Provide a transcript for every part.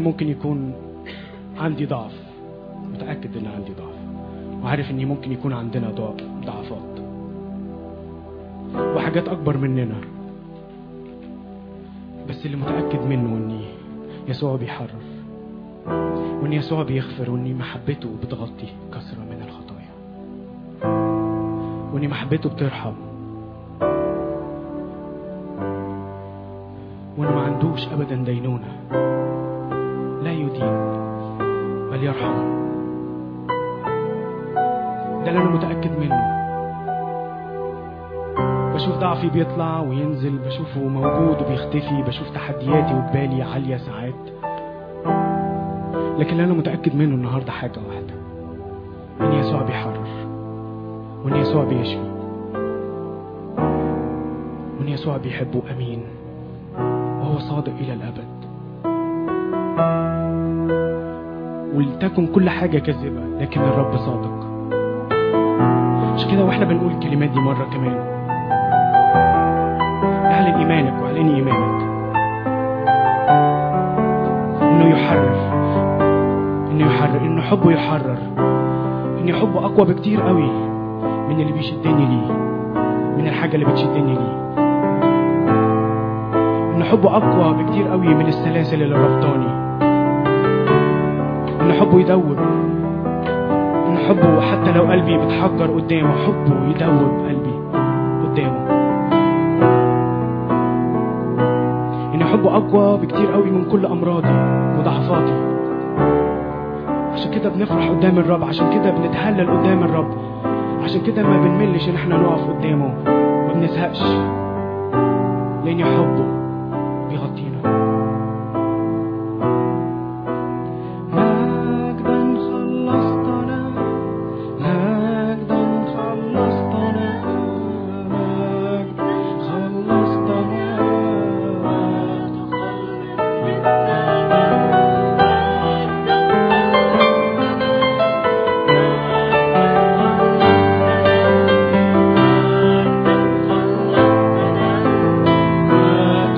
ممكن يكون عندي ضعف متأكد إن عندي ضعف وعارف إني ممكن يكون عندنا ضع- ضعفات وحاجات أكبر مننا بس اللي متأكد منه إن يسوع بيحرر وإن يسوع بيغفر وإن محبته بتغطي كثرة من الخطايا وإن محبته بترحم وإنه ما عندوش أبدا دينونة لا يدين بل يرحم ده اللي أنا متأكد منه بشوف ضعفي بيطلع وينزل بشوفه موجود وبيختفي بشوف تحدياتي وجبالي عالية ساعات لكن اللي أنا متأكد منه النهاردة حاجة واحدة إن يسوع بيحرر وإن يسوع بيشفي وإن يسوع بيحبه أمين وهو صادق إلى الأبد ولتكن كل حاجة كذبة لكن الرب صادق عشان كده واحنا بنقول الكلمات دي مرة كمان اعلن إيمانك واعلني إيمانك إنه يحرر إنه يحرر إنه حبه يحرر إن حبه أقوى بكتير قوي من اللي بيشدني ليه من الحاجة اللي بتشدني ليه إن حبه أقوى بكتير قوي من السلاسل اللي ربطاني إن حبه يدوب إن حبه حتى لو قلبي بتحجر قدامه حبه يدوب قلبي قدامه إن حبه أقوى بكتير قوي من كل أمراضي وضعفاتي عشان كده بنفرح قدام الرب عشان كده بنتهلل قدام الرب عشان كده ما بنملش إن احنا نقف قدامه ما بنزهقش لأن حبه بيغطينا مجدا خلصتنا مجدا خلصتنا مجدا خلصتنا مجدا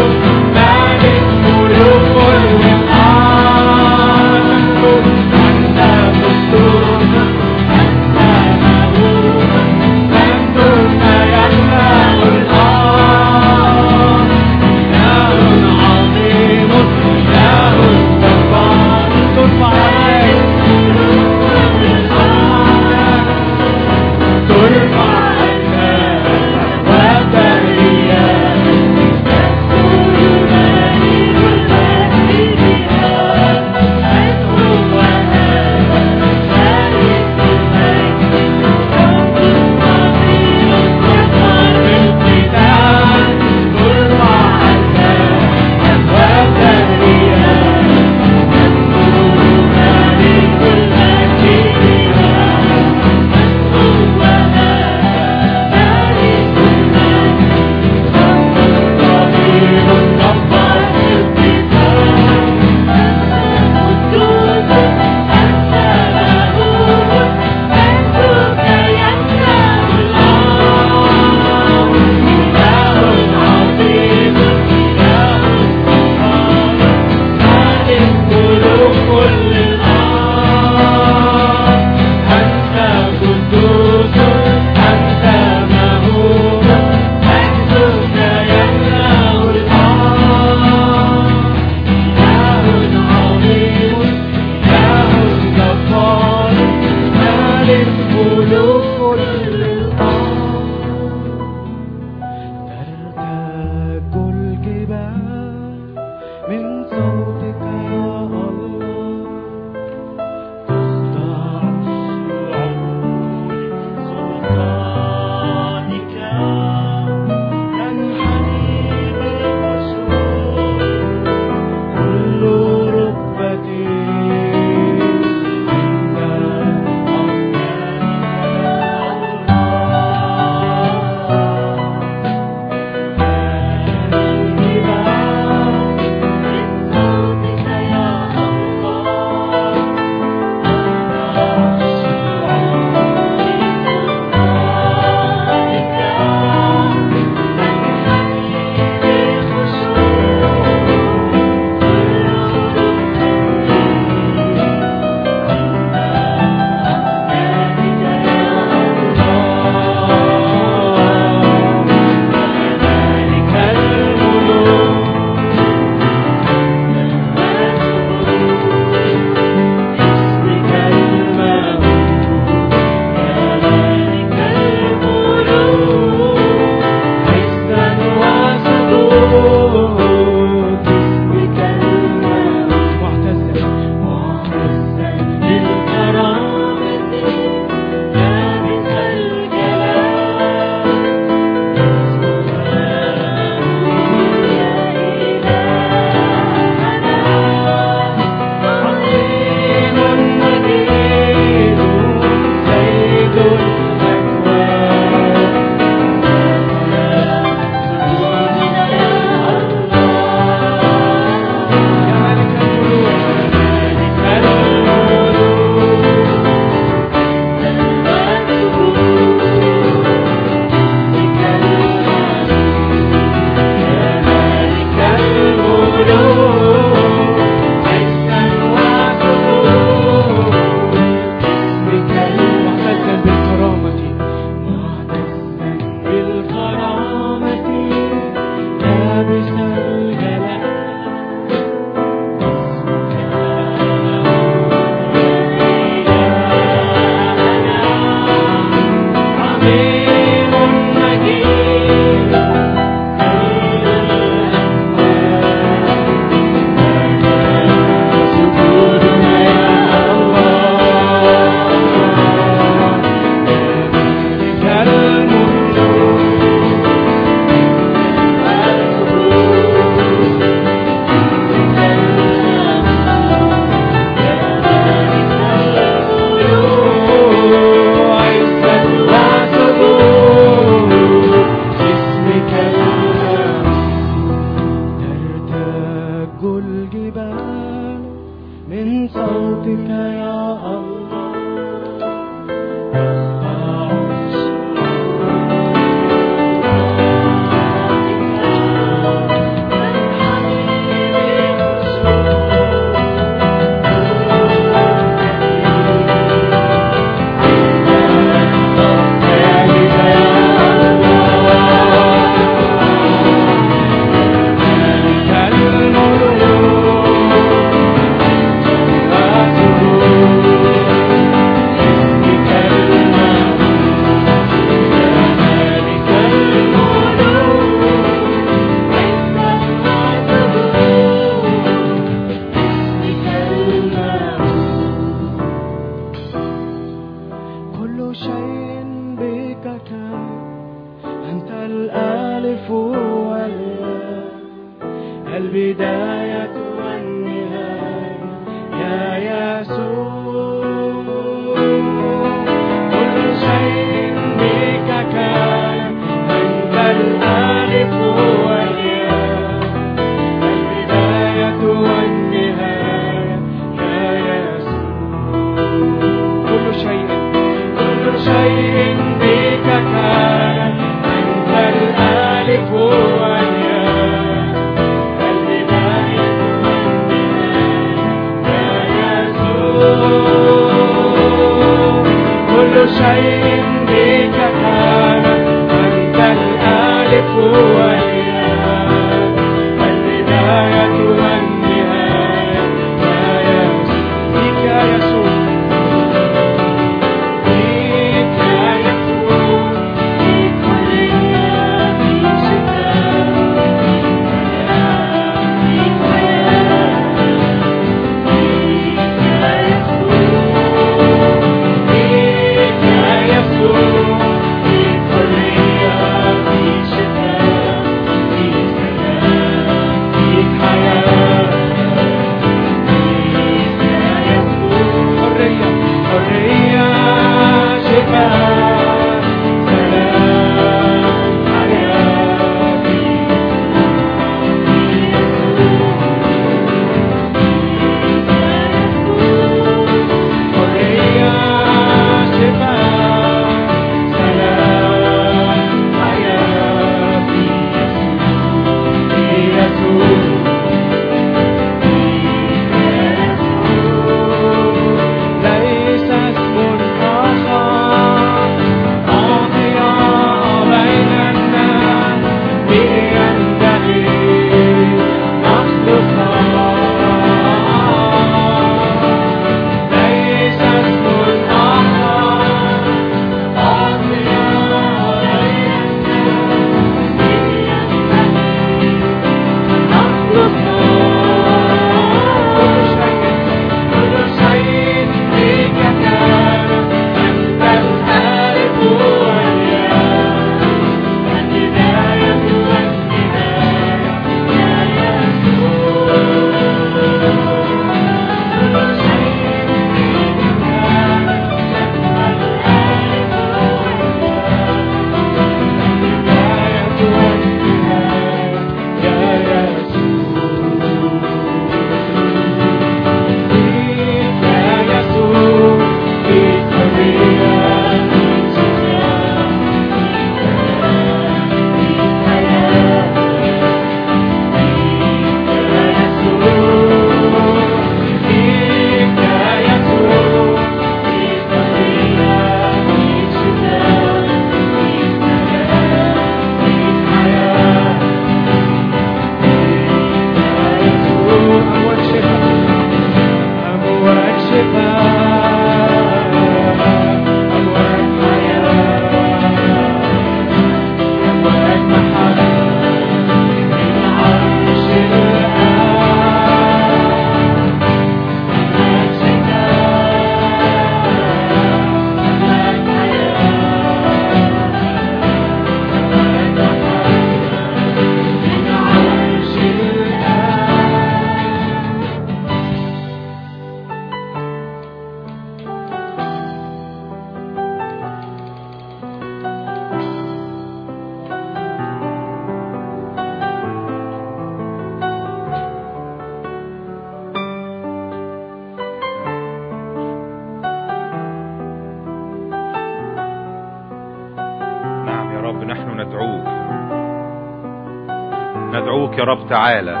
ندعوك يا رب تعالى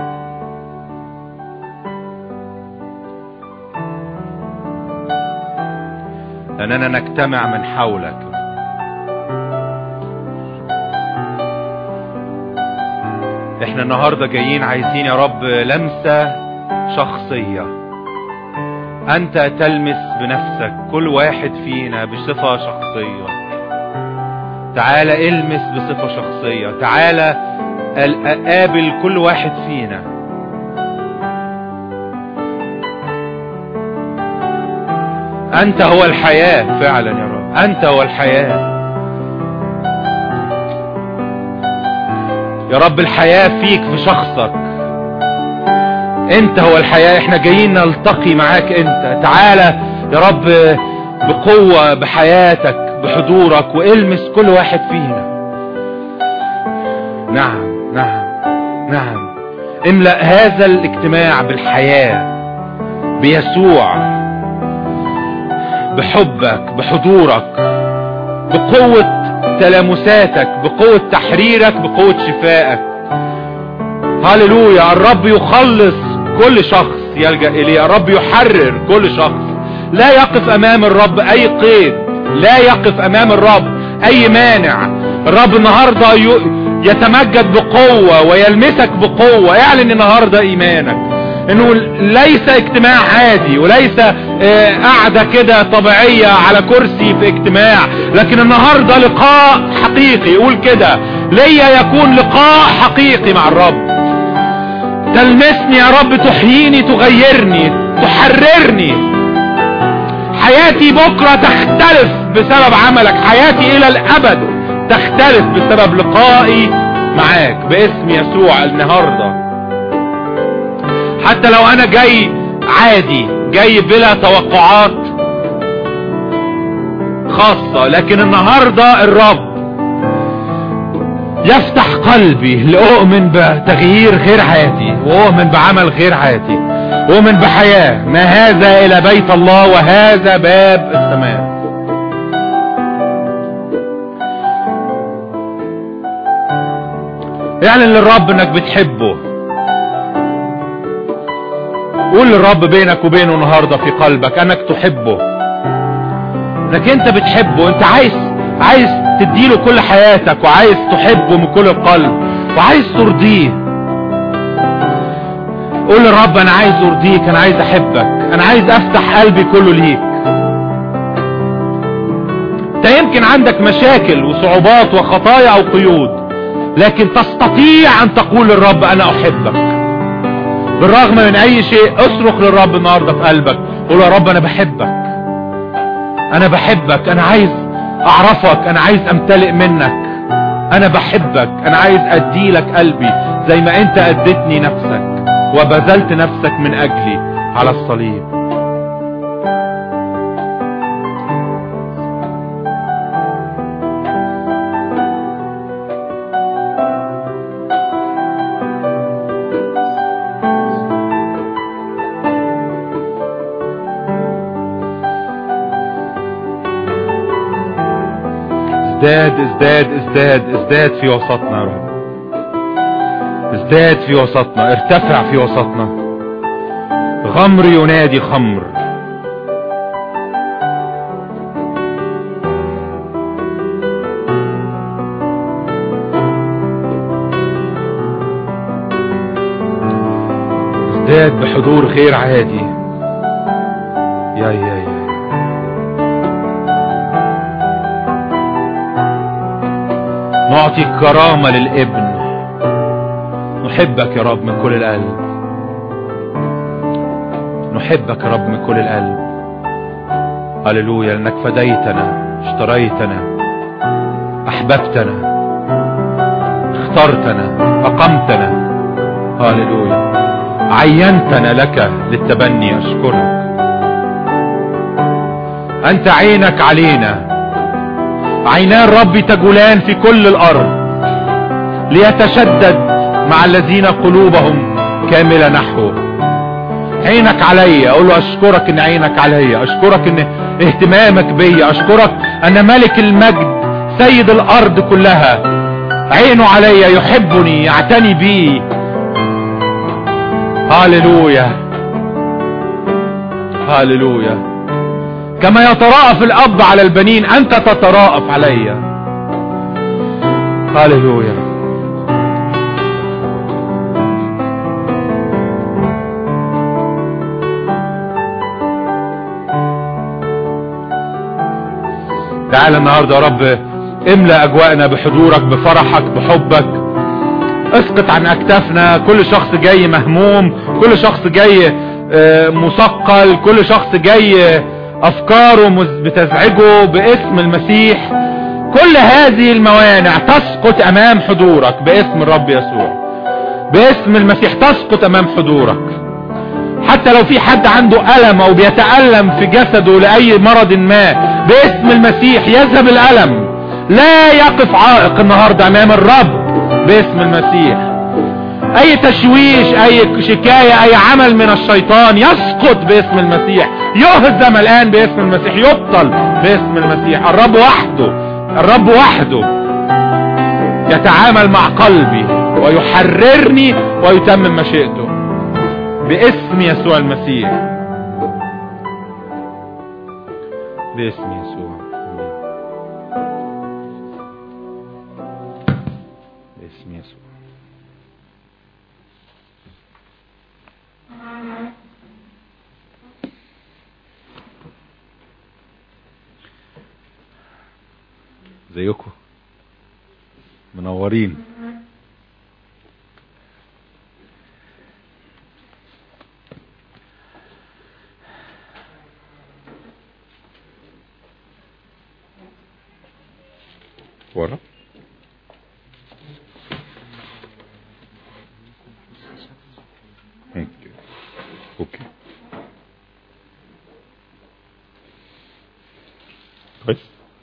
لأننا نجتمع من حولك احنا النهاردة جايين عايزين يا رب لمسة شخصية انت تلمس بنفسك كل واحد فينا بصفة شخصية تعالى المس بصفة شخصية تعالى قابل كل واحد فينا انت هو الحياة فعلا يا رب انت هو الحياة يا رب الحياة فيك في شخصك انت هو الحياة احنا جايين نلتقي معاك انت تعالى يا رب بقوة بحياتك بحضورك والمس كل واحد فينا نعم نعم نعم املأ هذا الاجتماع بالحياة بيسوع بحبك بحضورك بقوة تلامساتك بقوة تحريرك بقوة شفائك هللويا الرب يخلص كل شخص يلجأ إليه الرب يحرر كل شخص لا يقف أمام الرب أي قيد لا يقف أمام الرب أي مانع الرب النهاردة يتمجد بقوة ويلمسك بقوة اعلن النهاردة ايمانك انه ليس اجتماع عادي وليس آه، قعدة كده طبيعية على كرسي في اجتماع لكن النهاردة لقاء حقيقي قول كده ليا يكون لقاء حقيقي مع الرب تلمسني يا رب تحييني تغيرني تحررني حياتي بكرة تختلف بسبب عملك حياتي الى الابد تختلف بسبب لقائي معاك باسم يسوع النهاردة حتى لو انا جاي عادي جاي بلا توقعات خاصة لكن النهاردة الرب يفتح قلبي لأؤمن بتغيير غير عادي وأؤمن بعمل غير عادي أؤمن بحياة ما هذا إلى بيت الله وهذا باب السماء اعلن للرب انك بتحبه قول للرب بينك وبينه النهارده في قلبك انك تحبه انك انت بتحبه انت عايز عايز تديله كل حياتك وعايز تحبه من كل القلب وعايز ترضيه قول للرب انا عايز ارضيك انا عايز احبك انا عايز افتح قلبي كله ليك انت يمكن عندك مشاكل وصعوبات وخطايا او قيود لكن تستطيع ان تقول للرب انا احبك بالرغم من اي شيء اصرخ للرب النهاردة في قلبك قول يا رب انا بحبك انا بحبك انا عايز اعرفك انا عايز امتلئ منك انا بحبك انا عايز اديلك قلبي زي ما انت اديتني نفسك وبذلت نفسك من اجلي على الصليب ازداد ازداد ازداد ازداد في وسطنا يا رب ازداد في وسطنا ارتفع في وسطنا غمر ينادي خمر ازداد بحضور غير عادي يا يا يا نعطي كرامة للابن نحبك يا رب من كل القلب نحبك يا رب من كل القلب هللويا لانك فديتنا اشتريتنا احببتنا اخترتنا اقمتنا هللويا عينتنا لك للتبني اشكرك انت عينك علينا عينا الرب تجولان في كل الارض ليتشدد مع الذين قلوبهم كاملة نحوه عينك عليا اقول له اشكرك ان عينك عليا اشكرك ان اهتمامك بيا اشكرك ان ملك المجد سيد الارض كلها عينه عليا يحبني يعتني بي هاللويا هاللويا كما يتراءف الاب على البنين انت تتراءف عليا هاللويا تعال النهاردة يا رب املأ اجواءنا بحضورك بفرحك بحبك اسقط عن اكتافنا كل شخص جاي مهموم كل شخص جاي مثقل كل شخص جاي افكاره بتزعجه باسم المسيح كل هذه الموانع تسقط امام حضورك باسم الرب يسوع باسم المسيح تسقط امام حضورك حتى لو في حد عنده ألم او بيتألم في جسده لأي مرض ما باسم المسيح يذهب الألم لا يقف عائق النهاردة امام الرب باسم المسيح اي تشويش اي شكاية اي عمل من الشيطان يسقط باسم المسيح يهزم الان باسم المسيح يبطل باسم المسيح الرب وحده الرب وحده يتعامل مع قلبي ويحررني ويتمم مشيئته باسم يسوع المسيح باسم يسوع باسم اسم يسوع زيكم منورين ورا اوكي اوكي كويس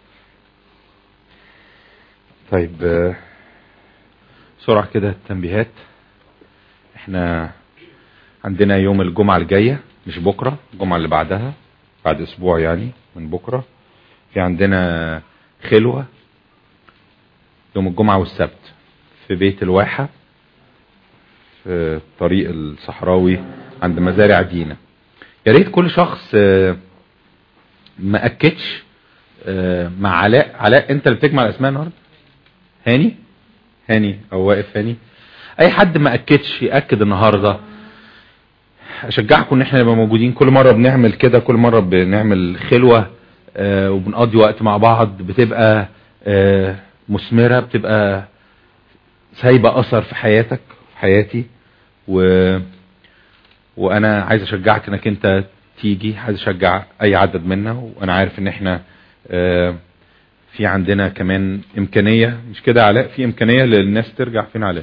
طيب آه، بسرعة كده التنبيهات احنا عندنا يوم الجمعة الجاية مش بكرة الجمعة اللي بعدها بعد اسبوع يعني من بكرة في عندنا خلوة يوم الجمعة والسبت في بيت الواحة في الطريق الصحراوي عند مزارع دينا يا ريت كل شخص آه، ما اكدش آه، مع علاء علاء انت اللي بتجمع الاسماء النهارده هاني هاني او واقف هاني اي حد ما اكدش ياكد النهارده اشجعكم ان احنا نبقى موجودين كل مره بنعمل كده كل مره بنعمل خلوه آه، وبنقضي وقت مع بعض بتبقى آه، مثمره بتبقى سايبه اثر في حياتك في حياتي و وانا عايز اشجعك انك انت تيجي عايز اشجع اي عدد منا وانا عارف ان احنا آه، في عندنا كمان امكانية مش كده علاء في امكانية للناس ترجع فين علاء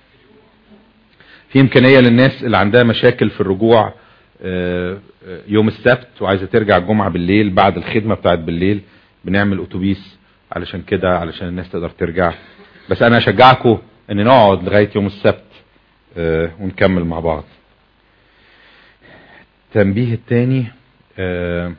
في امكانية للناس اللي عندها مشاكل في الرجوع آه، آه، يوم السبت وعايزة ترجع الجمعة بالليل بعد الخدمة بتاعت بالليل بنعمل اتوبيس علشان كده علشان الناس تقدر ترجع بس انا اشجعكم ان نقعد لغاية يوم السبت آه، ونكمل مع بعض التنبيه التاني آه،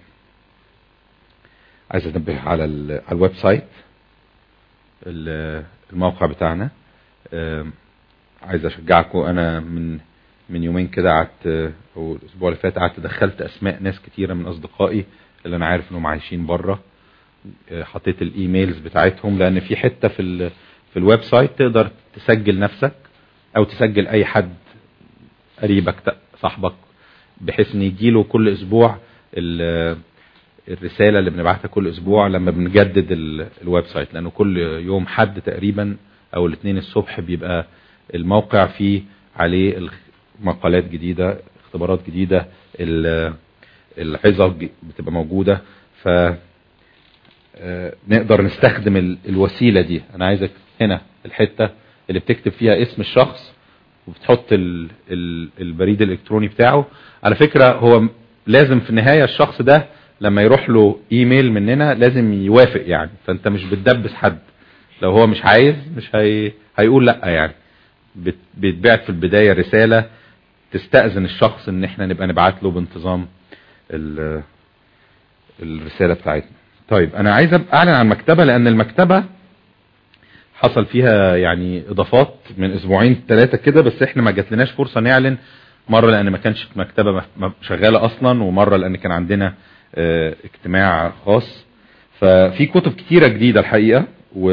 عايز انبه على ال- على الويب سايت ال- الموقع بتاعنا آم، عايز اشجعكم انا من من يومين كده قعدت او الاسبوع اللي فات قعدت دخلت اسماء ناس كتيره من اصدقائي اللي انا عارف انهم عايشين بره آه، حطيت الايميلز بتاعتهم لان في حته في ال في الويب سايت تقدر تسجل نفسك او تسجل اي حد قريبك ت- صاحبك بحيث ان يجيله كل اسبوع ال- الرساله اللي بنبعتها كل اسبوع لما بنجدد ال- الويب سايت لانه كل يوم حد تقريبا او الاثنين الصبح بيبقى الموقع فيه عليه الخ- مقالات جديده اختبارات جديده ال- العظه ج- بتبقى موجوده ف آه، نقدر نستخدم ال- الوسيله دي انا عايزك هنا الحته اللي بتكتب فيها اسم الشخص وبتحط ال ال البريد الالكتروني بتاعه على فكرة هو م- لازم في النهاية الشخص ده لما يروح له ايميل مننا لازم يوافق يعني فانت مش بتدبس حد لو هو مش عايز مش هي هيقول لا يعني بت- بيتبعت في البداية رسالة تستأذن الشخص ان احنا نبقى نبعت له بانتظام ال- الرسالة بتاعتنا طيب انا عايز أبقى اعلن عن مكتبة لان المكتبة حصل فيها يعني اضافات من اسبوعين ثلاثة كده بس احنا ما جاتلناش فرصة نعلن مرة لان ما كانش مكتبة مف- م- شغالة اصلا ومرة لان كان عندنا اه، اجتماع خاص ففي كتب كتيرة جديدة الحقيقة و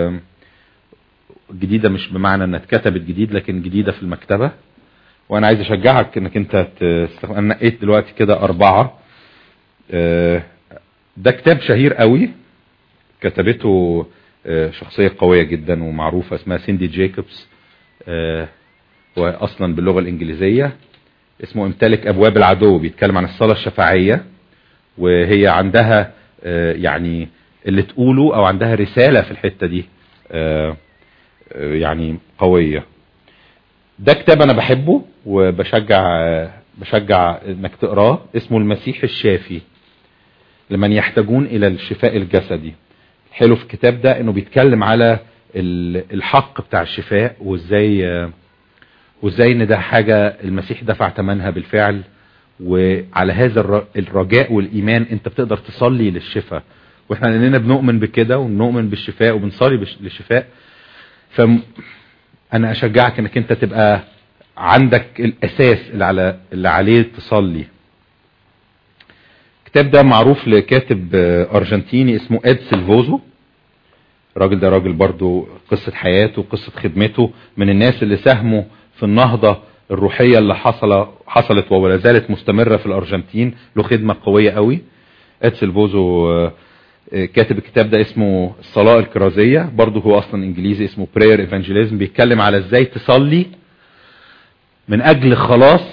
جديدة مش بمعنى انها اتكتبت جديد لكن جديدة في المكتبة وانا عايز اشجعك انك انت تستخدم انا نقيت دلوقتي كده اربعة اه، ده كتاب شهير قوي كتبته آه، شخصية قوية جدا ومعروفة اسمها سيندي جيكوبس آه، واصلا باللغة الانجليزية اسمه امتلك ابواب العدو بيتكلم عن الصلاة الشفاعية وهي عندها آه، يعني اللي تقوله او عندها رسالة في الحتة دي آه، آه، يعني قوية ده كتاب انا بحبه وبشجع آه، بشجع انك تقراه اسمه المسيح الشافي لمن يحتاجون الى الشفاء الجسدي الحلو في الكتاب ده انه بيتكلم على ال- الحق بتاع الشفاء وازاي آه، وازاي ان ده حاجة المسيح دفع ثمنها بالفعل وعلى هذا الر- الرجاء والايمان انت بتقدر تصلي للشفاء واحنا لاننا بنؤمن بكده وبنؤمن بالشفاء وبنصلي بالش- للشفاء فانا اشجعك انك انت تبقى عندك الاساس اللي على اللي عليه تصلي الكتاب ده معروف لكاتب آه، ارجنتيني اسمه اد سيلفوزو الراجل ده راجل برضو قصة حياته قصة خدمته من الناس اللي ساهموا في النهضة الروحية اللي حصل حصلت ولا زالت مستمرة في الأرجنتين له خدمة قوية قوي اتسل بوزو آه، آه، كاتب الكتاب ده اسمه الصلاة الكرازية برضو هو أصلا إنجليزي اسمه prayer evangelism بيتكلم على ازاي تصلي من أجل خلاص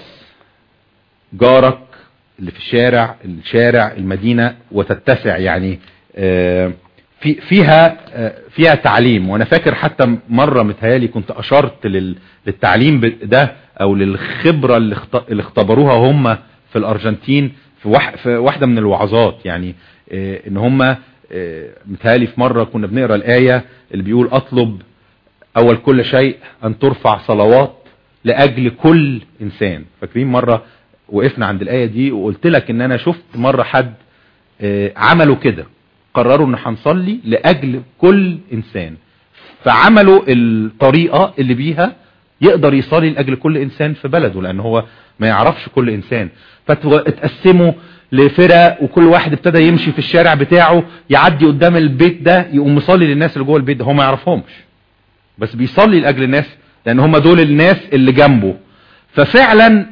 جارك اللي في الشارع الشارع المدينة وتتسع يعني آه، في فيها آه، فيها تعليم وانا فاكر حتى مرة متهيالي كنت اشرت لل- للتعليم ب- ده او للخبرة اللي اخت- اللي اختبروها هم في الارجنتين في, وح في واحدة من الوعظات يعني آه، ان هم آه، متهيالي في مرة كنا بنقرأ الآية اللي بيقول اطلب اول كل شيء ان ترفع صلوات لاجل كل انسان فاكرين مرة وقفنا عند الآية دي وقلت لك ان انا شفت مرة حد آه، عملوا كده قرروا ان هنصلي لاجل كل انسان فعملوا الطريقة اللي بيها يقدر يصلي لاجل كل انسان في بلده لان هو ما يعرفش كل انسان فتقسموا لفرق وكل واحد ابتدى يمشي في الشارع بتاعه يعدي قدام البيت ده يقوم مصلي للناس اللي جوه البيت ده هو ما يعرفهمش بس بيصلي لاجل الناس لان هم دول الناس اللي جنبه ففعلا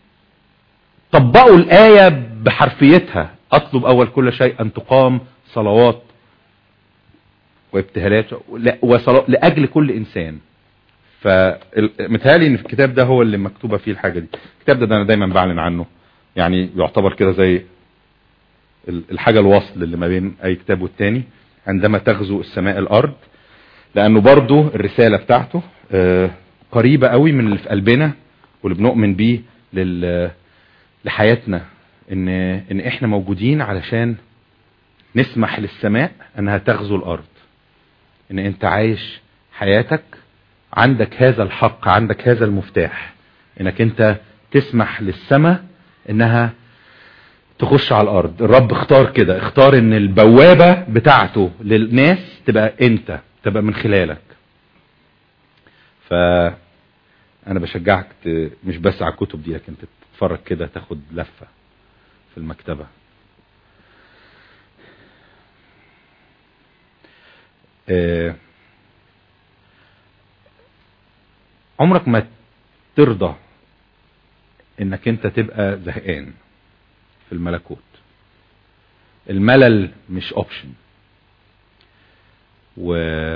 طبقوا الآية بحرفيتها أطلب أول كل شيء أن تقام صلوات وابتهالات لا- وصلا- لأجل كل إنسان فمتهيألي إن في الكتاب ده هو اللي مكتوبة فيه الحاجة دي الكتاب ده, ده أنا دايما بعلن عنه يعني يعتبر كده زي ال- الحاجة الوصل اللي ما بين أي كتاب والتاني عندما تغزو السماء الأرض لأنه برضو الرسالة بتاعته آه، قريبة قوي من اللي في قلبنا واللي بنؤمن بيه لل لحياتنا ان ان احنا موجودين علشان نسمح للسماء انها تغزو الارض ان انت عايش حياتك عندك هذا الحق عندك هذا المفتاح انك انت تسمح للسماء انها تخش على الارض الرب اختار كده اختار ان البوابة بتاعته للناس تبقى انت تبقى من خلالك ف انا بشجعك ت... مش بس على الكتب دي لكن تتفرج كده تاخد لفة في المكتبة آه، عمرك ما ترضى انك انت تبقى زهقان في الملكوت الملل مش اوبشن و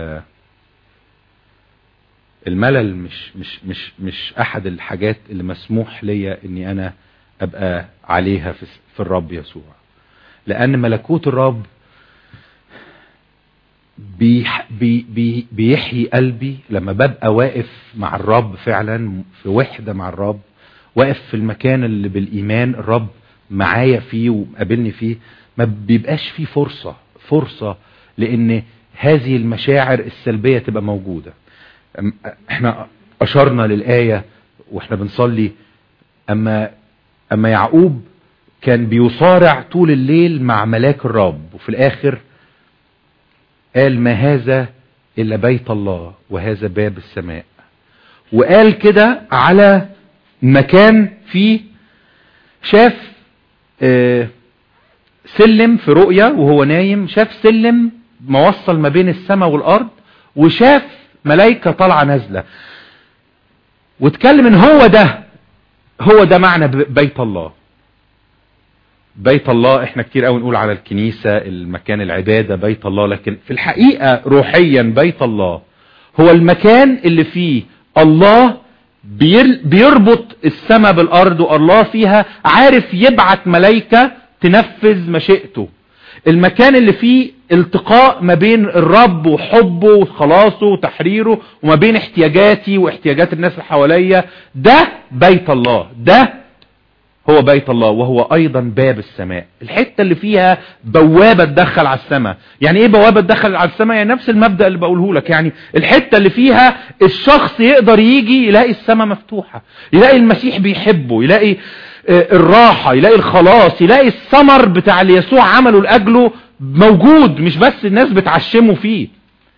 الملل مش مش مش مش احد الحاجات اللي مسموح ليا اني انا ابقى عليها في, في الرب يسوع لان ملكوت الرب بيح بي بي بيحيي قلبي لما ببقى واقف مع الرب فعلا في وحدة مع الرب واقف في المكان اللي بالايمان الرب معايا فيه وقابلني فيه ما بيبقاش فيه فرصة فرصة لان هذه المشاعر السلبية تبقى موجودة أم- احنا اشرنا للآية واحنا بنصلي اما اما يعقوب كان بيصارع طول الليل مع ملاك الرب وفي الاخر قال ما هذا الا بيت الله وهذا باب السماء وقال كده على مكان فيه شاف آه، سلم في رؤية وهو نايم شاف سلم موصل ما بين السماء والارض وشاف ملايكة طالعة نازلة واتكلم ان هو ده هو ده معنى ب- بيت الله بيت الله احنا كتير قوي نقول على الكنيسة المكان العبادة بيت الله لكن في الحقيقة روحيا بيت الله هو المكان اللي فيه الله بير- بيربط السماء بالارض والله فيها عارف يبعت ملايكة تنفذ مشيئته المكان اللي فيه التقاء ما بين الرب وحبه وخلاصه وتحريره وما بين احتياجاتي واحتياجات الناس اللي حواليا ده بيت الله ده هو بيت الله وهو ايضا باب السماء الحتة اللي فيها بوابة تدخل على السماء يعني ايه بوابة تدخل على السماء يعني نفس المبدأ اللي بقوله لك يعني الحتة اللي فيها الشخص يقدر يجي يلاقي السماء مفتوحة يلاقي المسيح بيحبه يلاقي آه، الراحة يلاقي الخلاص يلاقي الثمر بتاع اللي يسوع عمله لأجله موجود مش بس الناس بتعشمه فيه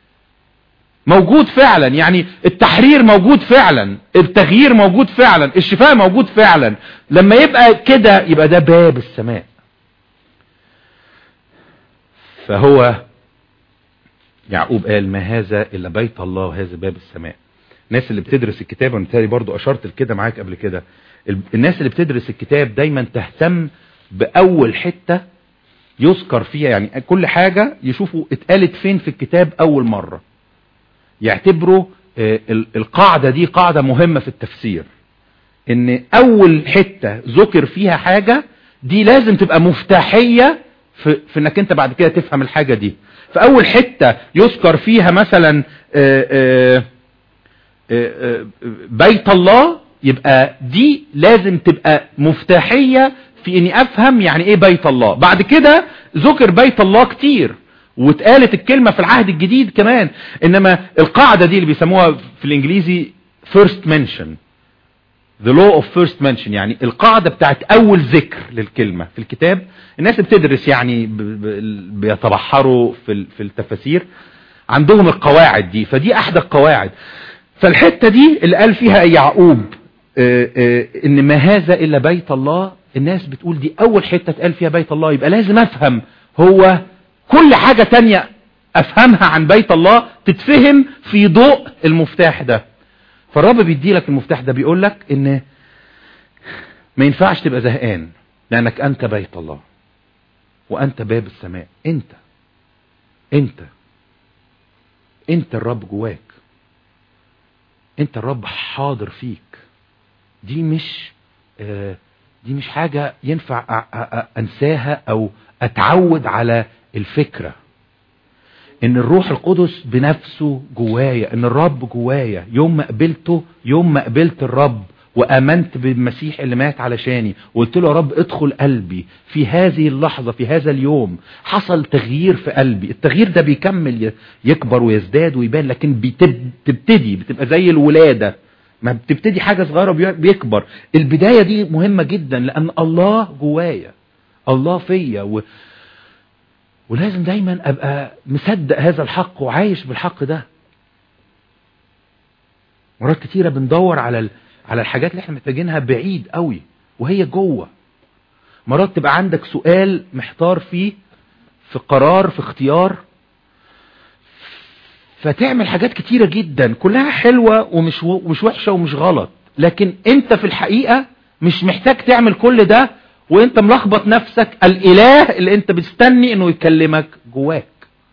موجود فعلا يعني التحرير موجود فعلا التغيير موجود فعلا الشفاء موجود فعلا لما يبقى كده يبقى ده باب السماء فهو يعقوب قال ما هذا الا بيت الله وهذا باب السماء الناس اللي بتدرس الكتاب وانا بالتالي برضو اشرت لكده معاك قبل كده ال- الناس اللي بتدرس الكتاب دايما تهتم باول حتة يذكر فيها يعني كل حاجة يشوفوا اتقالت فين في الكتاب اول مرة يعتبروا آه، ال- القاعدة دي قاعدة مهمة في التفسير ان اول حتة ذكر فيها حاجة دي لازم تبقى مفتاحية في, في انك انت بعد كده تفهم الحاجة دي فاول حتة يذكر فيها مثلا آه، آه، آه، آه، بيت الله يبقى دي لازم تبقى مفتاحية في اني افهم يعني ايه بيت الله بعد كده ذكر بيت الله كتير واتقالت الكلمة في العهد الجديد كمان انما القاعدة دي اللي بيسموها في الانجليزي first mention the law of first mention يعني القاعدة بتاعت اول ذكر للكلمة في الكتاب الناس اللي بتدرس يعني ب- ب- بيتبحروا في ال- في التفاسير عندهم القواعد دي فدي احدى القواعد فالحتة دي اللي قال فيها يعقوب آه، آه، ان ما هذا الا بيت الله الناس بتقول دي اول حتة اتقال فيها بيت الله يبقى لازم افهم هو كل حاجة تانية افهمها عن بيت الله تتفهم في ضوء المفتاح ده فالرب بيدي لك المفتاح ده بيقول لك ان ما ينفعش تبقى زهقان لانك انت بيت الله وانت باب السماء انت انت انت الرب جواك انت الرب حاضر فيك دي مش آه، دي مش حاجة ينفع أ- أ- أ- انساها او اتعود على الفكرة ان الروح القدس بنفسه جوايا ان الرب جوايا يوم ما قبلته يوم ما قبلت الرب وامنت بالمسيح اللي مات علشاني وقلت له يا رب ادخل قلبي في هذه اللحظة في هذا اليوم حصل تغيير في قلبي التغيير ده بيكمل ي- يكبر ويزداد ويبان لكن بتبتدي بتبقى زي الولادة ما بتبتدي حاجة صغيرة بي- بيكبر البداية دي مهمة جدا لان الله جوايا الله فيا و... ولازم دايما ابقى مصدق هذا الحق وعايش بالحق ده مرات كتيرة بندور على ال... على الحاجات اللي احنا محتاجينها بعيد قوي وهي جوه مرات تبقى عندك سؤال محتار فيه في قرار في اختيار فتعمل حاجات كتيرة جدا كلها حلوة ومش و... ومش وحشة ومش غلط لكن انت في الحقيقة مش محتاج تعمل كل ده وانت ملخبط نفسك الاله اللي انت بتستني انه يكلمك جواك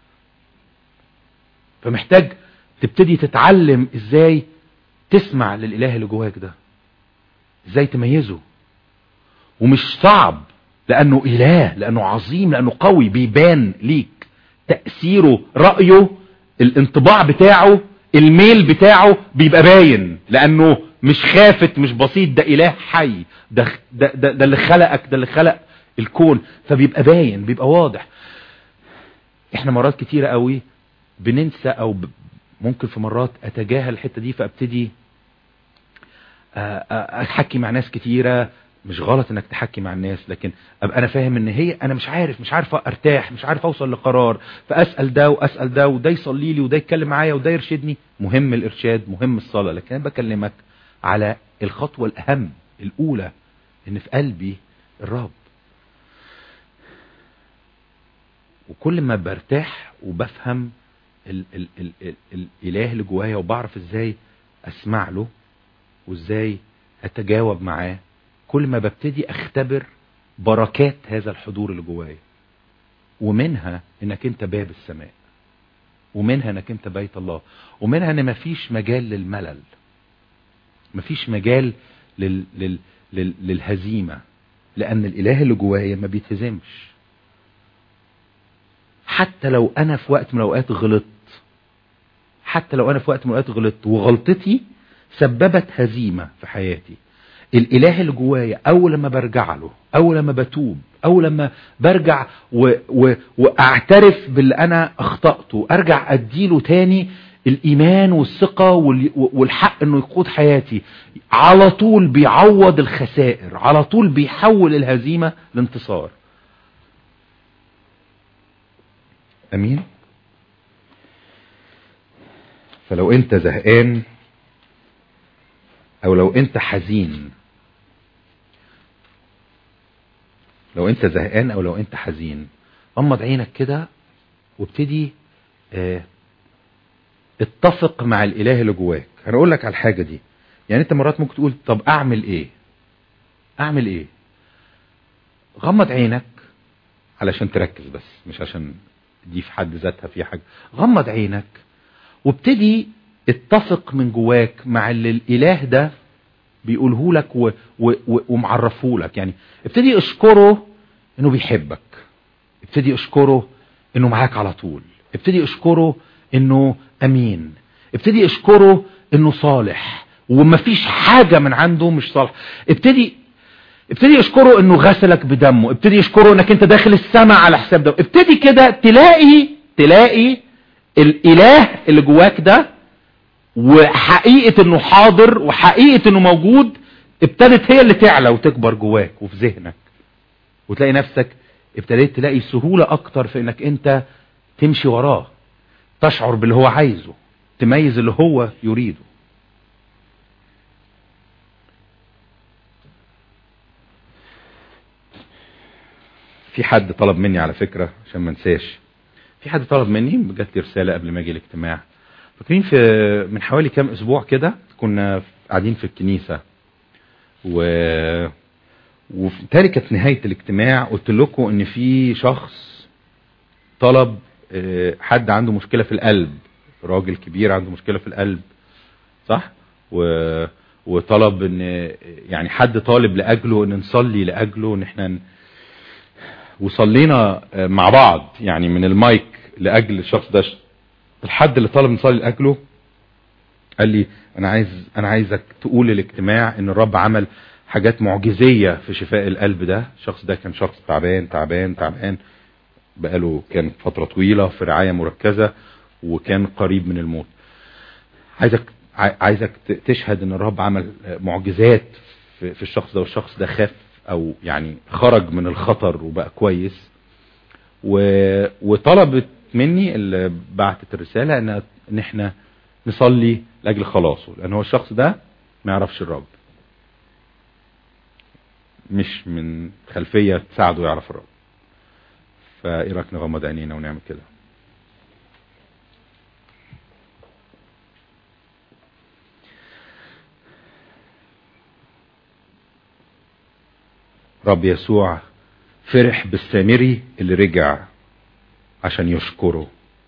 فمحتاج تبتدي تتعلم ازاي تسمع للاله اللي جواك ده ازاي تميزه ومش صعب لانه اله لانه عظيم لانه قوي بيبان ليك تأثيره رأيه الانطباع بتاعه الميل بتاعه بيبقى باين لانه مش خافت مش بسيط ده اله حي ده, ده, ده, ده اللي خلقك ده اللي خلق الكون فبيبقى باين بيبقى واضح احنا مرات كتيرة قوي بننسى او ب... ممكن في مرات اتجاهل الحتة دي فابتدي احكي مع ناس كتيرة مش غلط انك تحكي مع الناس لكن ابقى انا فاهم ان هي انا مش عارف مش عارف ارتاح مش عارف اوصل لقرار فاسال ده واسال ده وده يصلي لي وده يتكلم معايا وده يرشدني مهم الارشاد مهم الصلاه لكن انا بكلمك على الخطوه الاهم الاولى ان في قلبي الرب وكل ما برتاح وبفهم ال ال ال ال الاله اللي جوايا وبعرف ازاي اسمع له وازاي اتجاوب معاه كل ما ببتدي اختبر بركات هذا الحضور اللي جوايا ومنها انك انت باب السماء ومنها انك انت بيت الله ومنها ان مفيش مجال للملل مفيش مجال لل... لل... لل... للهزيمة لان الاله اللي جوايا ما بيتهزمش حتى لو انا في وقت من الاوقات غلطت حتى لو انا في وقت من الاوقات غلطت وغلطتي سببت هزيمة في حياتي الاله اللي جوايا اول لما برجع له اول لما بتوب اول لما برجع و... و... واعترف باللي انا اخطأته ارجع اديله تاني الايمان والثقة وال... والحق انه يقود حياتي على طول بيعوض الخسائر على طول بيحول الهزيمة لانتصار امين فلو انت زهقان او لو انت حزين لو انت زهقان او لو انت حزين غمض عينك كده وابتدي اه اتفق مع الاله اللي جواك انا اقول لك على الحاجة دي يعني انت مرات ممكن تقول طب اعمل ايه اعمل ايه غمض عينك علشان تركز بس مش عشان دي في حد ذاتها في حاجة غمض عينك وابتدي اتفق من جواك مع اللي الاله ده بيقوله لك و... و... و... ومعرفه لك يعني ابتدي اشكره انه بيحبك ابتدي اشكره انه معاك على طول ابتدي اشكره انه امين ابتدي اشكره انه صالح ومفيش حاجة من عنده مش صالح ابتدي ابتدي اشكره انه غسلك بدمه ابتدي اشكره انك انت داخل السماء على حساب ده ابتدي كده تلاقي تلاقي الاله اللي جواك ده وحقيقة انه حاضر وحقيقة انه موجود ابتدت هي اللي تعلى وتكبر جواك وفي ذهنك وتلاقي نفسك ابتديت تلاقي سهولة اكتر في انك انت تمشي وراه تشعر باللي هو عايزه تميز اللي هو يريده في حد طلب مني على فكرة عشان ما انساش في حد طلب مني جات لي رسالة قبل ما اجي الاجتماع فاكرين في من حوالي كام اسبوع كده كنا قاعدين في الكنيسة و وبالتالي كانت نهاية الاجتماع قلت لكم ان في شخص طلب آه، حد عنده مشكلة في القلب راجل كبير عنده مشكلة في القلب صح و... وطلب ان يعني حد طالب لاجله ان نصلي لاجله ان احنا ن... وصلينا آه، مع بعض يعني من المايك لاجل الشخص ده الحد اللي طلب نصلي لاجله قال لي انا عايز انا عايزك تقول للاجتماع ان الرب عمل حاجات معجزية في شفاء القلب ده الشخص ده كان شخص تعبان تعبان تعبان بقاله كان فترة طويلة في رعاية مركزة وكان قريب من الموت عايزك عاي- عايزك ت- تشهد ان الرب عمل معجزات في في الشخص ده والشخص ده خاف او يعني خرج من الخطر وبقى كويس و... وطلبت مني اللي بعتت الرسالة ان ان احنا نصلي لاجل خلاصه لان هو الشخص ده ما يعرفش الرب مش من خلفية تساعده يعرف الرب فايه رايك نغمض عينينا ونعمل كده رب يسوع فرح بالسامري اللي رجع عشان يشكره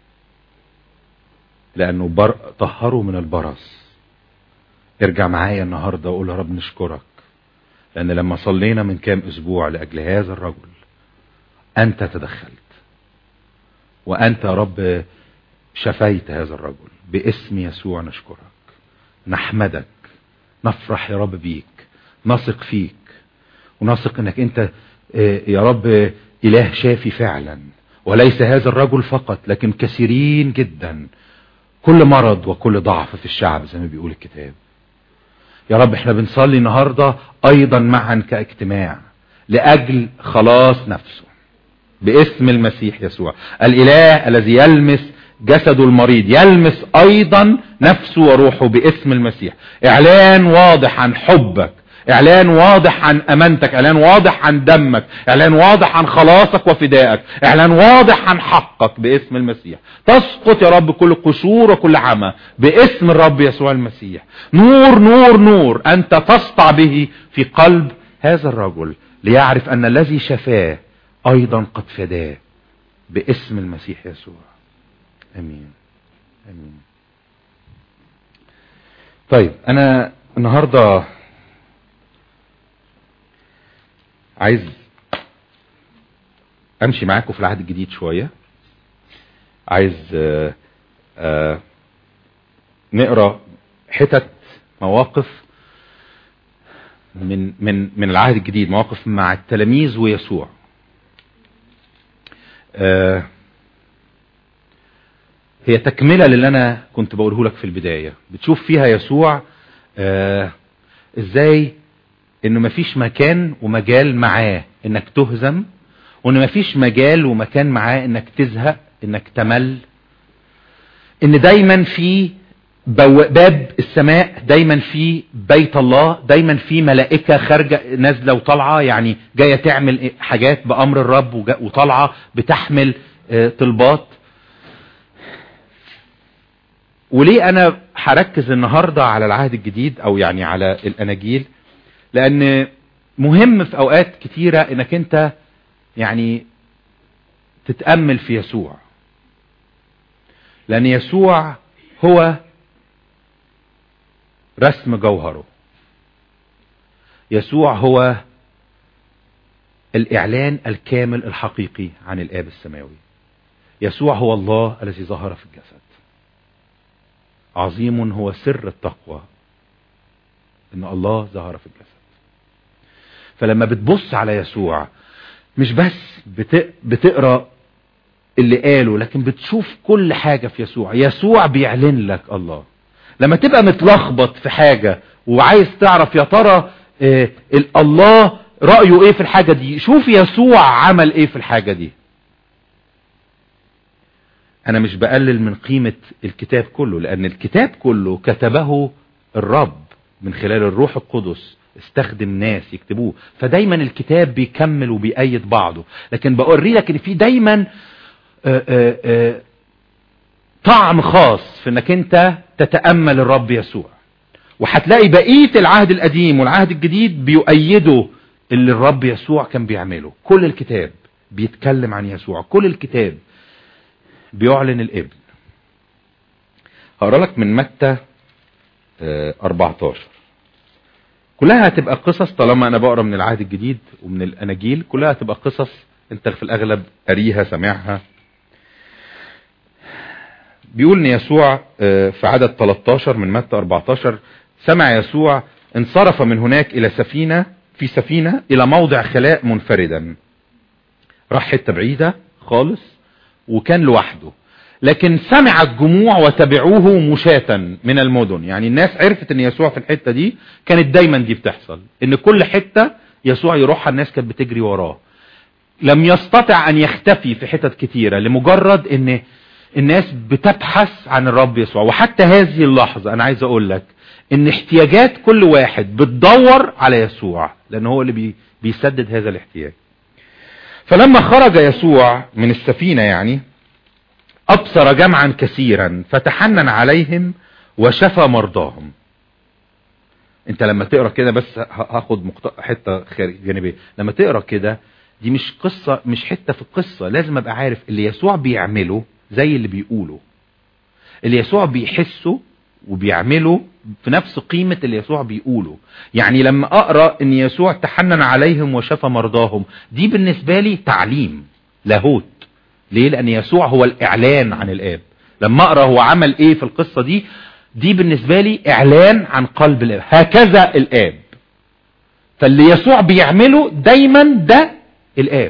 لانه بر... طهره من البرص ارجع معايا النهارده وقول يا رب نشكرك لان لما صلينا من كام اسبوع لاجل هذا الرجل انت تدخلت وانت يا رب شفيت هذا الرجل باسم يسوع نشكرك نحمدك نفرح يا رب بيك نثق فيك ونثق انك انت آه، يا رب آه، اله شافي فعلا وليس هذا الرجل فقط لكن كثيرين جدا كل مرض وكل ضعف في الشعب زي ما بيقول الكتاب يا رب احنا بنصلي النهاردة ايضا معا كاجتماع لاجل خلاص نفسه باسم المسيح يسوع الاله الذي يلمس جسده المريض يلمس ايضا نفسه وروحه باسم المسيح اعلان واضح عن حبك اعلان واضح عن امانتك اعلان واضح عن دمك اعلان واضح عن خلاصك وفدائك اعلان واضح عن حقك باسم المسيح تسقط يا رب كل قشور وكل عمى باسم الرب يسوع المسيح نور نور نور انت تسطع به في قلب هذا الرجل ليعرف ان الذي شفاه ايضا قد فداه باسم المسيح يسوع امين امين طيب انا النهارده عايز امشي معاكم في العهد الجديد شويه عايز آه، آه، نقرا حتت مواقف من من من العهد الجديد مواقف مع التلاميذ ويسوع آه، هي تكملة للي أنا كنت بقوله لك في البداية بتشوف فيها يسوع آه، إزاي إنه مفيش مكان ومجال معاه إنك تهزم وإن مفيش مجال ومكان معاه إنك تزهق إنك تمل إن دايما في بو- باب السماء دايما في بيت الله دايما في ملائكة خارجة نازلة وطالعة يعني جاية تعمل حاجات بأمر الرب وجا- وطالعة بتحمل آه، طلبات وليه انا هركز النهاردة على العهد الجديد او يعني على الاناجيل لان مهم في اوقات كتيرة انك انت يعني تتأمل في يسوع لان يسوع هو رسم جوهره يسوع هو الاعلان الكامل الحقيقي عن الاب السماوي يسوع هو الله الذي ظهر في الجسد عظيم هو سر التقوى ان الله ظهر في الجسد فلما بتبص على يسوع مش بس بت... بتقرا اللي قاله لكن بتشوف كل حاجة في يسوع يسوع بيعلن لك الله لما تبقى متلخبط في حاجة وعايز تعرف يا ترى آه الله رأيه ايه في الحاجة دي شوف يسوع عمل ايه في الحاجة دي انا مش بقلل من قيمة الكتاب كله لان الكتاب كله كتبه الرب من خلال الروح القدس استخدم ناس يكتبوه فدايما الكتاب بيكمل وبيأيد بعضه لكن بوري لك ان في دايما آآ آآ طعم خاص في انك انت تتأمل الرب يسوع وهتلاقي بقية العهد القديم والعهد الجديد بيؤيدوا اللي الرب يسوع كان بيعمله كل الكتاب بيتكلم عن يسوع كل الكتاب بيعلن الابن هقرا لك من متى 14 كلها هتبقى قصص طالما انا بقرا من العهد الجديد ومن الاناجيل كلها هتبقى قصص انت في الاغلب قاريها سامعها بيقول ان يسوع في عدد 13 من متى 14 سمع يسوع انصرف من هناك الى سفينة في سفينة الى موضع خلاء منفردا راح حتة بعيدة خالص وكان لوحده لكن سمع الجموع وتبعوه مشاة من المدن يعني الناس عرفت ان يسوع في الحتة دي كانت دايما دي بتحصل ان كل حتة يسوع يروحها الناس كانت بتجري وراه لم يستطع ان يختفي في حتت كتيرة لمجرد ان الناس بتبحث عن الرب يسوع وحتى هذه اللحظة انا عايز اقول لك ان احتياجات كل واحد بتدور على يسوع لان هو اللي بي بيسدد هذا الاحتياج فلما خرج يسوع من السفينة يعني أبصر جمعا كثيرا فتحنن عليهم وشفى مرضاهم انت لما تقرا كده بس هاخد مقط... حته جانبيه لما تقرا كده دي مش قصه مش حته في القصه لازم ابقى عارف اللي يسوع بيعمله زي اللي بيقوله اللي يسوع بيحسه وبيعمله في نفس قيمة اللي يسوع بيقوله يعني لما اقرأ ان يسوع تحنن عليهم وشفى مرضاهم دي بالنسبة لي تعليم لاهوت ليه لان يسوع هو الاعلان عن الاب لما اقرأ هو عمل ايه في القصة دي دي بالنسبة لي اعلان عن قلب الاب هكذا الاب فاللي يسوع بيعمله دايما ده الاب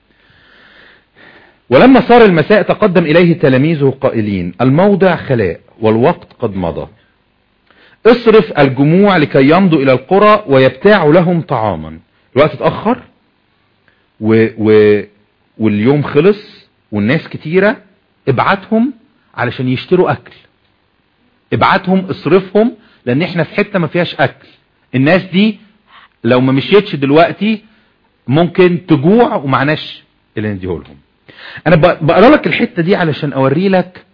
ولما صار المساء تقدم إليه تلاميذه قائلين الموضع خلاء والوقت قد مضى اصرف الجموع لكي يمضوا إلى القرى ويبتاعوا لهم طعاما الوقت اتأخر و... و... واليوم خلص والناس كتيرة ابعتهم علشان يشتروا أكل ابعتهم اصرفهم لأن احنا في حتة ما فيهاش أكل الناس دي لو ما مشيتش دلوقتي ممكن تجوع ومعناش اللي نديه لهم انا بقرا لك الحته دي علشان اوري لك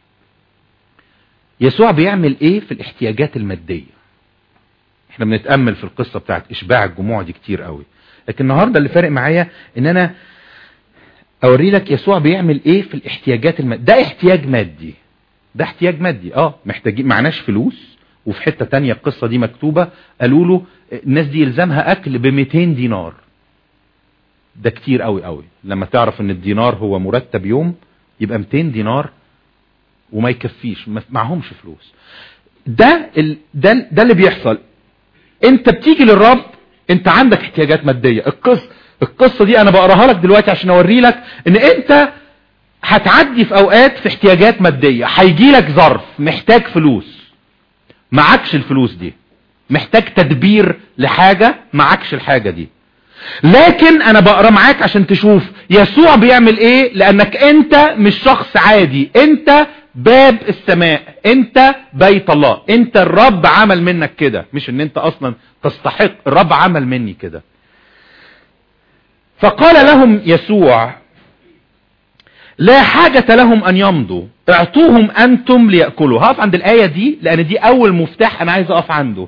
يسوع بيعمل ايه في الاحتياجات الماديه احنا بنتامل في القصه بتاعت اشباع الجموع دي كتير قوي لكن النهارده اللي فارق معايا ان انا اوري لك يسوع بيعمل ايه في الاحتياجات الماديه ده احتياج مادي ده احتياج مادي اه محتاجين معناش فلوس وفي حته تانية القصه دي مكتوبه قالوا له الناس دي يلزمها اكل ب 200 دينار ده كتير قوي قوي لما تعرف ان الدينار هو مرتب يوم يبقى 200 دينار وما يكفيش معهمش فلوس ده ال... ده ده اللي بيحصل انت بتيجي للرب انت عندك احتياجات ماديه القصه القصه دي انا بقراها لك دلوقتي عشان اوري لك ان انت هتعدي في اوقات في احتياجات ماديه هيجي لك ظرف محتاج فلوس معكش الفلوس دي محتاج تدبير لحاجه معكش الحاجه دي لكن انا بقرا معاك عشان تشوف يسوع بيعمل ايه لانك انت مش شخص عادي انت باب السماء انت بيت الله انت الرب عمل منك كده مش ان انت اصلا تستحق الرب عمل مني كده فقال لهم يسوع لا حاجة لهم ان يمضوا اعطوهم انتم ليأكلوا هقف عند الاية دي لان دي اول مفتاح انا عايز اقف عنده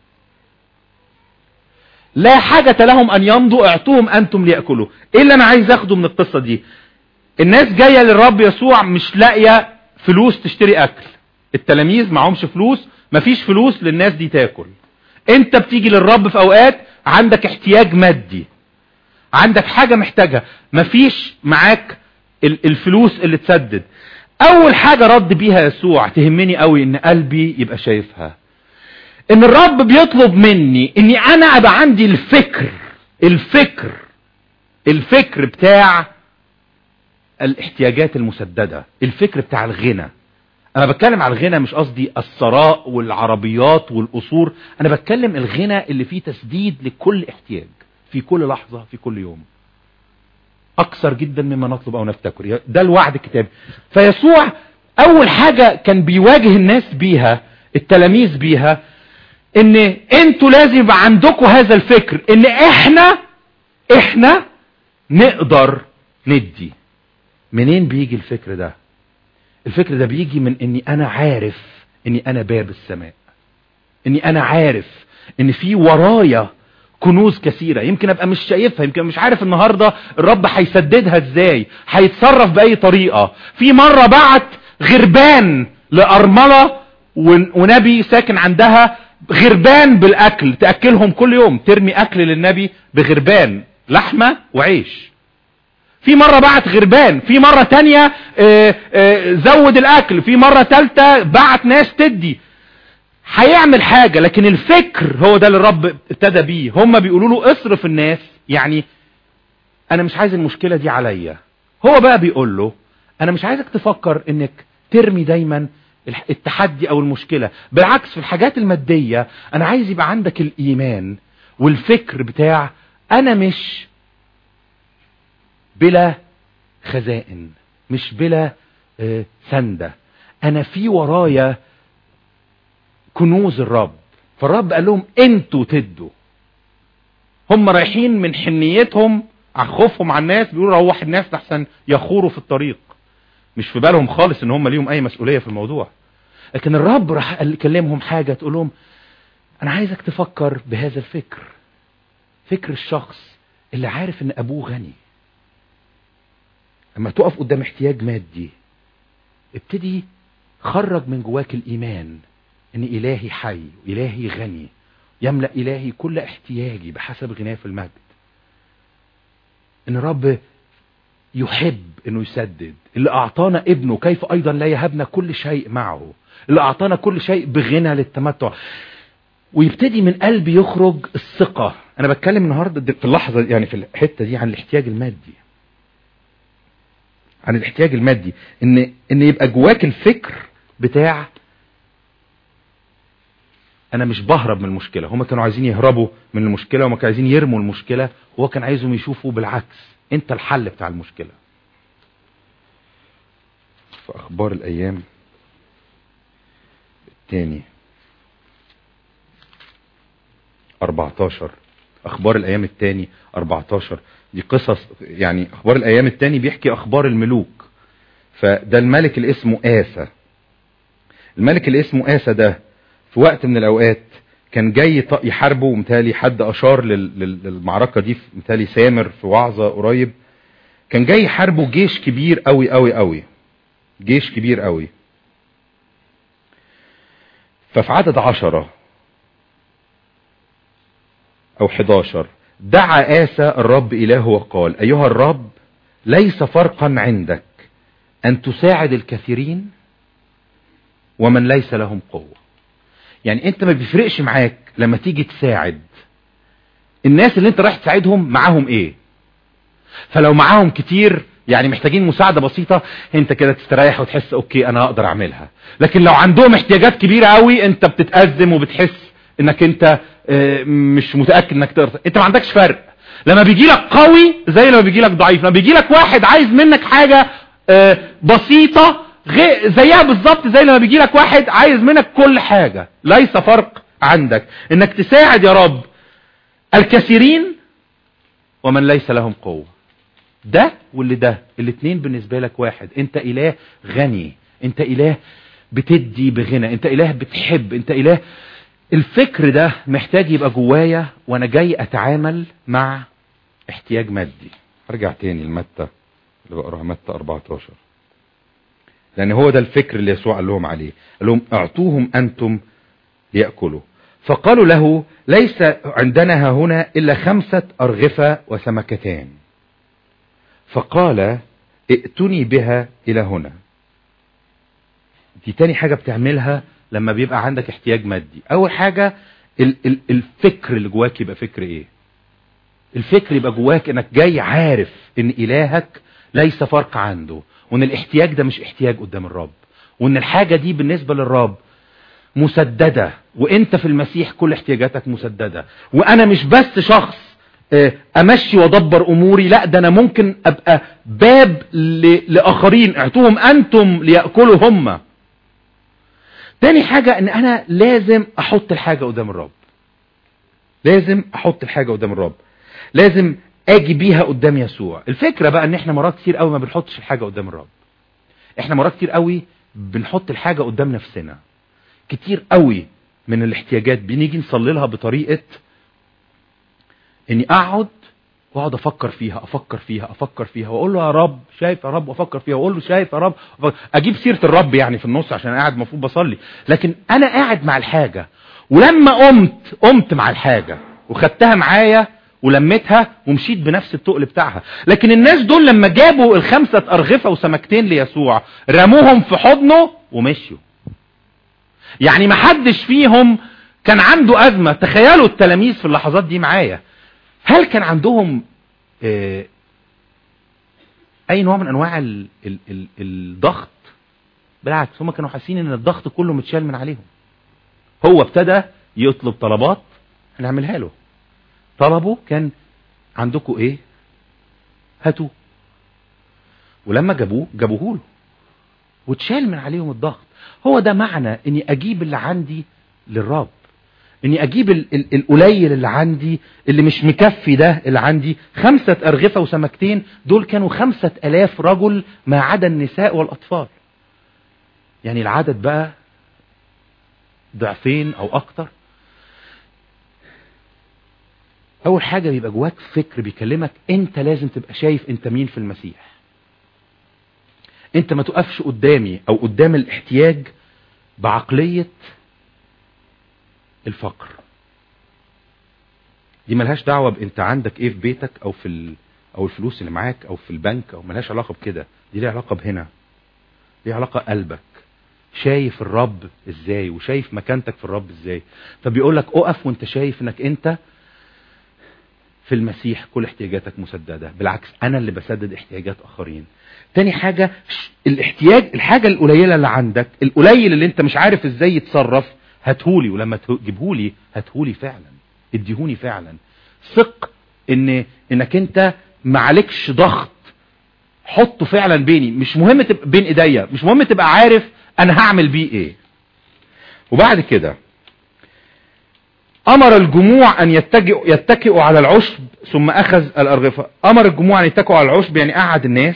لا حاجة لهم ان يمضوا اعطوهم انتم ليأكلوا ايه اللي انا عايز اخده من القصة دي الناس جاية للرب يسوع مش لاقية فلوس تشتري اكل التلاميذ معهمش فلوس مفيش فلوس للناس دي تاكل انت بتيجي للرب في اوقات عندك احتياج مادي عندك حاجة محتاجها مفيش معاك الفلوس اللي تسدد اول حاجة رد بيها يسوع تهمني قوي ان قلبي يبقى شايفها ان الرب بيطلب مني اني انا ابقى عندي الفكر الفكر الفكر بتاع الاحتياجات المسددة الفكر بتاع الغنى انا بتكلم على الغنى مش قصدي الثراء والعربيات والقصور انا بتكلم الغنى اللي فيه تسديد لكل احتياج في كل لحظة في كل يوم اكثر جدا مما نطلب او نفتكر ده الوعد الكتابي فيسوع اول حاجة كان بيواجه الناس بيها التلاميذ بيها ان انتوا لازم يبقى عندكم هذا الفكر ان احنا احنا نقدر ندي منين بيجي الفكر ده الفكر ده بيجي من اني انا عارف اني انا باب السماء اني انا عارف ان في ورايا كنوز كثيرة يمكن ابقى مش شايفها يمكن مش عارف النهاردة الرب هيسددها ازاي هيتصرف باي طريقة في مرة بعت غربان لارملة ونبي ساكن عندها غربان بالاكل تأكلهم كل يوم ترمي اكل للنبي بغربان لحمة وعيش في مرة بعت غربان في مرة تانية اه اه زود الاكل في مرة تالتة بعت ناس تدي هيعمل حاجة لكن الفكر هو ده اللي الرب ابتدى بيه هم بيقولوا له اصرف الناس يعني انا مش عايز المشكلة دي عليا هو بقى بيقول له انا مش عايزك تفكر انك ترمي دايما التحدي او المشكلة بالعكس في الحاجات المادية انا عايز يبقى عندك الايمان والفكر بتاع انا مش بلا خزائن مش بلا آه سندة انا في ورايا كنوز الرب فالرب قال لهم انتوا تدوا هم رايحين من حنيتهم خوفهم على الناس بيقولوا روح الناس لحسن يخوروا في الطريق مش في بالهم خالص ان هم ليهم اي مسؤولية في الموضوع لكن الرب راح يكلمهم حاجة تقول لهم انا عايزك تفكر بهذا الفكر فكر الشخص اللي عارف ان ابوه غني لما تقف قدام احتياج مادي ابتدي خرج من جواك الايمان ان الهي حي والهي غني يملأ الهي كل احتياجي بحسب غناه في المجد ان رب يحب انه يسدد اللي اعطانا ابنه كيف ايضا لا يهبنا كل شيء معه اللي اعطانا كل شيء بغنى للتمتع ويبتدي من قلبي يخرج الثقة انا بتكلم النهاردة في اللحظة يعني في الحتة دي عن الاحتياج المادي عن الاحتياج المادي ان ان يبقى جواك الفكر بتاع انا مش بهرب من المشكلة هما كانوا عايزين يهربوا من المشكلة وما كانوا عايزين يرموا المشكلة هو كان عايزهم يشوفوا بالعكس انت الحل بتاع المشكلة في اخبار الايام التاني 14 اخبار الايام التاني 14 دي قصص يعني اخبار الايام التاني بيحكي اخبار الملوك فده الملك اللي اسمه آسى الملك اللي اسمه آسى ده في وقت من الاوقات كان جاي يحاربه ومتالي حد اشار للمعركة دي متالي سامر في وعظة قريب كان جاي يحاربه جيش كبير قوي قوي قوي جيش كبير قوي ففي عدد عشرة او حداشر دعا آسى الرب إله وقال أيها الرب ليس فرقا عندك أن تساعد الكثيرين ومن ليس لهم قوة يعني انت ما بيفرقش معاك لما تيجي تساعد الناس اللي انت رايح تساعدهم معاهم ايه فلو معاهم كتير يعني محتاجين مساعدة بسيطة انت كده تستريح وتحس اوكي انا اقدر اعملها لكن لو عندهم احتياجات كبيرة قوي انت بتتأزم وبتحس انك انت مش متأكد انك تقدر انت ما عندكش فرق لما بيجي لك قوي زي لما بيجي لك ضعيف لما بيجي لك واحد عايز منك حاجة بسيطة زيها بالظبط زي لما بيجي لك واحد عايز منك كل حاجة ليس فرق عندك انك تساعد يا رب الكثيرين ومن ليس لهم قوة ده واللي ده الاتنين بالنسبة لك واحد انت اله غني انت اله بتدي بغنى انت اله بتحب انت اله الفكر ده محتاج يبقى جوايا وانا جاي اتعامل مع احتياج مادي ارجع تاني لمتى اللي بقراها متى 14 لان هو ده الفكر اللي يسوع قال لهم عليه قال لهم اعطوهم انتم ليأكلوا فقالوا له ليس عندنا ها هنا الا خمسة ارغفة وسمكتان فقال ائتني بها الى هنا دي تاني حاجة بتعملها لما بيبقى عندك احتياج مادي اول حاجة ال ال الفكر اللي جواك يبقى فكر ايه الفكر يبقى جواك انك جاي عارف ان الهك ليس فرق عنده وان الاحتياج ده مش احتياج قدام الرب وان الحاجة دي بالنسبة للرب مسددة وانت في المسيح كل احتياجاتك مسددة وانا مش بس شخص امشي وادبر اموري لا ده انا ممكن ابقى باب لاخرين اعطوهم انتم ليأكلوا هم تاني حاجة ان انا لازم احط الحاجة قدام الرب لازم احط الحاجة قدام الرب لازم اجي بيها قدام يسوع الفكرة بقى ان احنا مرات كتير قوي ما بنحطش الحاجة قدام الرب احنا مرات كتير قوي بنحط الحاجة قدام نفسنا كتير قوي من الاحتياجات بنيجي نصلي لها بطريقة اني اقعد واقعد افكر فيها افكر فيها افكر فيها واقول له يا رب شايف يا رب وافكر فيها واقول له شايف يا رب اجيب سيره الرب يعني في النص عشان قاعد المفروض بصلي لكن انا قاعد مع الحاجه ولما قمت قمت مع الحاجه وخدتها معايا ولميتها ومشيت بنفس التقل بتاعها لكن الناس دول لما جابوا الخمسة أرغفة وسمكتين ليسوع رموهم في حضنه ومشيوا يعني ما حدش فيهم كان عنده أزمة تخيلوا التلاميذ في اللحظات دي معايا هل كان عندهم اه اي نوع من انواع ال ال ال الضغط بالعكس هم كانوا حاسين ان الضغط كله متشال من عليهم هو ابتدى يطلب طلبات هنعملها له طلبه كان عندكم ايه هاتوه ولما جابوه جابوه له واتشال من عليهم الضغط هو ده معنى اني اجيب اللي عندي للرب اني اجيب ال ال القليل اللي عندي اللي مش مكفي ده اللي عندي خمسة ارغفة وسمكتين دول كانوا خمسة الاف رجل ما عدا النساء والاطفال يعني العدد بقى ضعفين او اكتر اول حاجة بيبقى جواك فكر بيكلمك انت لازم تبقى شايف انت مين في المسيح انت ما تقفش قدامي او قدام الاحتياج بعقلية الفقر دي ملهاش دعوة بانت عندك ايه في بيتك او في ال... او الفلوس اللي معاك او في البنك او ملهاش علاقة بكده دي ليها علاقة بهنا ليها علاقة قلبك شايف الرب ازاي وشايف مكانتك في الرب ازاي فبيقول لك اقف وانت شايف انك انت في المسيح كل احتياجاتك مسددة بالعكس انا اللي بسدد احتياجات اخرين تاني حاجة الاحتياج الحاجة القليلة اللي عندك القليل اللي انت مش عارف ازاي يتصرف هاتهولي ولما تجيبهولي هاتهولي فعلا اديهوني فعلا ثق ان انك انت معلكش ضغط حطه فعلا بيني مش مهم تبقى بين ايديا مش مهم تبقى عارف انا هعمل بيه ايه وبعد كده امر الجموع ان يتكئوا يتكئوا على العشب ثم اخذ الارغفه امر الجموع ان يتكئوا على العشب يعني قعد الناس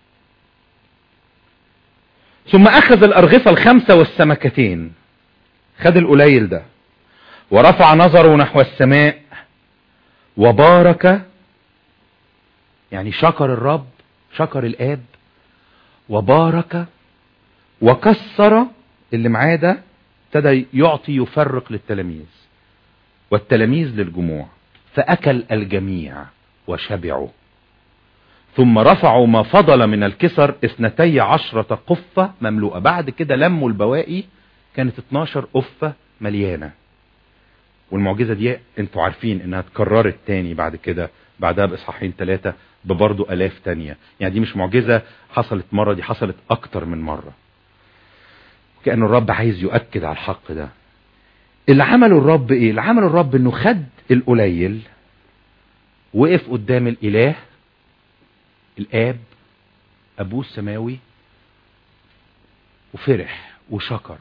ثم اخذ الارغفه الخمسه والسمكتين خد القليل ده ورفع نظره نحو السماء وبارك يعني شكر الرب شكر الاب وبارك وكسر اللي معاه ده ابتدى يعطي يفرق للتلاميذ والتلاميذ للجموع فأكل الجميع وشبعوا ثم رفعوا ما فضل من الكسر اثنتي عشرة قفة مملوءة بعد كده لموا البواقي كانت 12 قفة مليانة والمعجزة دي انتوا عارفين انها اتكررت تاني بعد كده بعدها باصحاحين ثلاثة ببرضو الاف تانية يعني دي مش معجزة حصلت مرة دي حصلت اكتر من مرة كأن الرب عايز يؤكد على الحق ده اللي عمله الرب ايه اللي عمله الرب انه خد القليل وقف قدام الاله الاب ابوه السماوي وفرح وشكر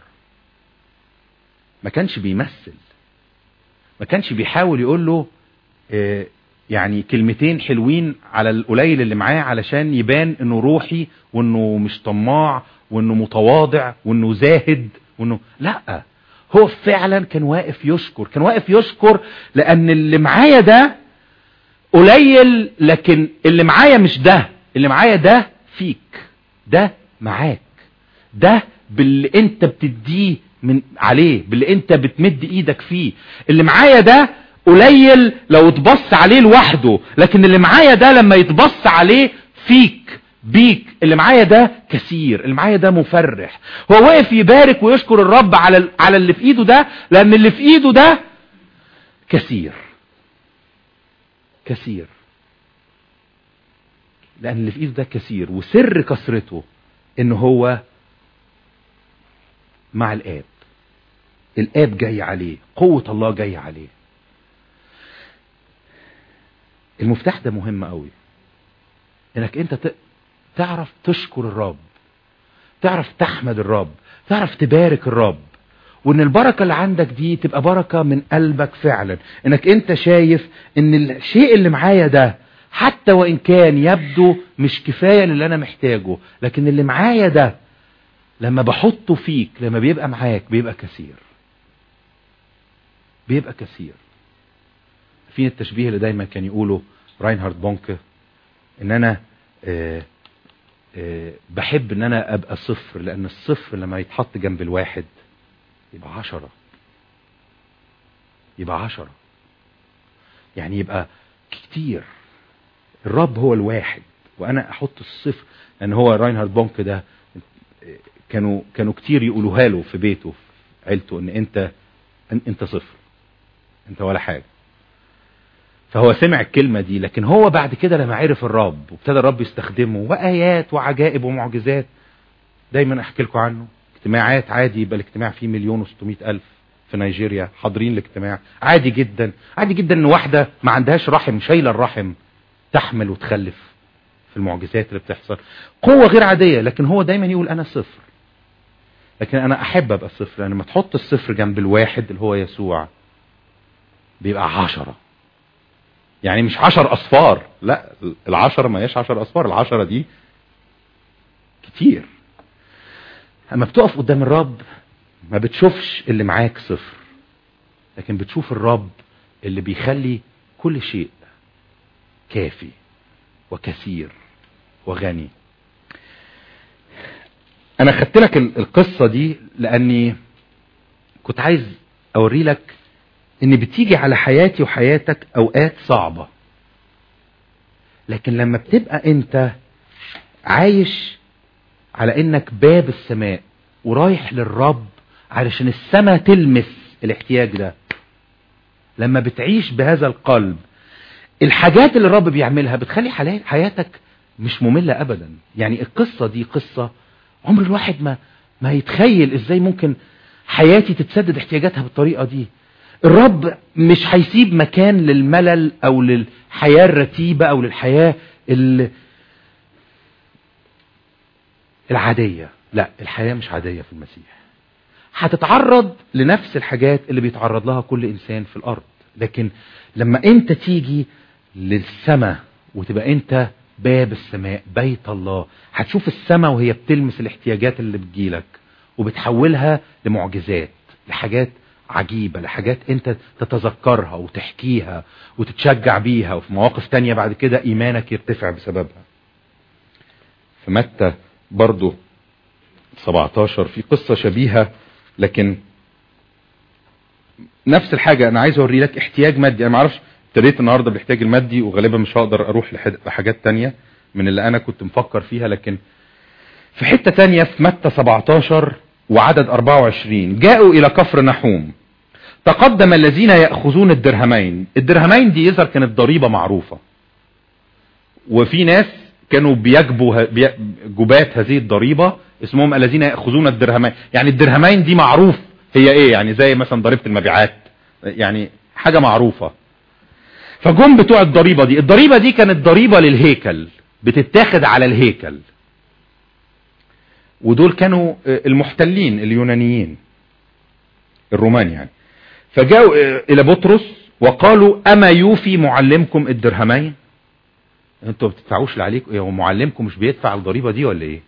ما كانش بيمثل ما كانش بيحاول يقول له اه يعني كلمتين حلوين على القليل اللي معاه علشان يبان انه روحي وانه مش طماع وانه متواضع وانه زاهد وانه لا هو فعلا كان واقف يشكر كان واقف يشكر لان اللي معايا ده قليل لكن اللي معايا مش ده اللي معايا ده فيك ده معاك ده باللي انت بتديه من عليه باللي انت بتمد ايدك فيه اللي معايا ده قليل لو تبص عليه لوحده لكن اللي معايا ده لما يتبص عليه فيك بيك اللي معايا ده كثير اللي معايا ده مفرح هو واقف يبارك ويشكر الرب على على اللي في ايده ده لان اللي في ايده ده كثير كثير لان اللي في ايده ده كثير وسر كثرته ان هو مع الاب الاب جاي عليه قوة الله جاي عليه المفتاح ده مهم قوي انك انت ت- تعرف تشكر الرب تعرف تحمد الرب تعرف تبارك الرب وان البركة اللي عندك دي تبقى بركة من قلبك فعلا انك انت شايف ان الشيء اللي معايا ده حتى وان كان يبدو مش كفاية للي انا محتاجه لكن اللي معايا ده لما بحطه فيك لما بيبقى معاك بيبقى كثير بيبقى كثير في التشبيه اللي دايما كان يقوله راينهارد بونك ان انا آه، آه، بحب ان انا ابقى صفر لان الصفر لما يتحط جنب الواحد يبقى عشرة يبقى عشرة يعني يبقى كتير الرب هو الواحد وانا احط الصفر لان هو راينهارد بونك ده آه، كانوا كانوا كتير يقولوها له في بيته في عيلته ان انت أن- انت صفر انت ولا حاجه فهو سمع الكلمة دي لكن هو بعد كده لما عرف الرب وابتدى الرب يستخدمه وآيات وعجائب ومعجزات دايما احكي لكم عنه اجتماعات عادي يبقى الاجتماع فيه مليون وستمائة ألف في نيجيريا حاضرين الاجتماع عادي جدا عادي جدا ان واحدة ما عندهاش رحم شايلة الرحم تحمل وتخلف في المعجزات اللي بتحصل قوة غير عادية لكن هو دايما يقول انا صفر لكن انا احب ابقى صفر لان لما تحط الصفر جنب الواحد اللي هو يسوع بيبقى عشرة يعني مش عشر اصفار لا العشرة ما هيش عشر اصفار العشرة دي كتير اما بتقف قدام الرب ما بتشوفش اللي معاك صفر لكن بتشوف الرب اللي بيخلي كل شيء كافي وكثير وغني انا خدت لك ال- القصة دي لاني كنت عايز اوري لك ان بتيجي على حياتي وحياتك اوقات صعبة لكن لما بتبقى انت عايش على انك باب السماء ورايح للرب علشان السماء تلمس الاحتياج ده لما بتعيش بهذا القلب الحاجات اللي الرب بيعملها بتخلي حلا- حياتك مش مملة ابدا يعني القصة دي قصة عمر الواحد ما ما يتخيل ازاي ممكن حياتي تتسدد احتياجاتها بالطريقة دي الرب مش هيسيب مكان للملل او للحياة الرتيبة او للحياة ال- العادية لا الحياة مش عادية في المسيح هتتعرض لنفس الحاجات اللي بيتعرض لها كل انسان في الارض لكن لما انت تيجي للسماء وتبقى انت باب السماء بيت الله هتشوف السماء وهي بتلمس الاحتياجات اللي بتجيلك وبتحولها لمعجزات لحاجات عجيبة لحاجات انت تتذكرها وتحكيها وتتشجع بيها وفي مواقف تانية بعد كده ايمانك يرتفع بسببها في متى برضو 17 في قصة شبيهة لكن نفس الحاجة انا عايز اوري لك احتياج مادي انا ما اعرفش ابتديت النهاردة بالاحتياج المادي وغالبا مش هقدر اروح لحد- لحاجات تانية من اللي انا كنت مفكر فيها لكن في حتة تانية في متى 17 وعدد 24 جاءوا الى كفر نحوم تقدم الذين يأخذون الدرهمين الدرهمين دي يظهر كانت ضريبة معروفة وفي ناس كانوا بيجبوا ه- بي- جبات هذه الضريبة اسمهم الذين يأخذون الدرهمين يعني الدرهمين دي معروف هي ايه يعني زي مثلا ضريبة المبيعات يعني حاجة معروفة فجم بتوع الضريبة دي الضريبة دي كانت ضريبة للهيكل بتتاخد على الهيكل ودول كانوا آه، المحتلين اليونانيين الرومان يعني فجاءوا آه، الى بطرس وقالوا اما يوفي معلمكم الدرهمين انتوا ما بتدفعوش اللي عليكم ايه هو معلمكم مش بيدفع الضريبه دي ولا ايه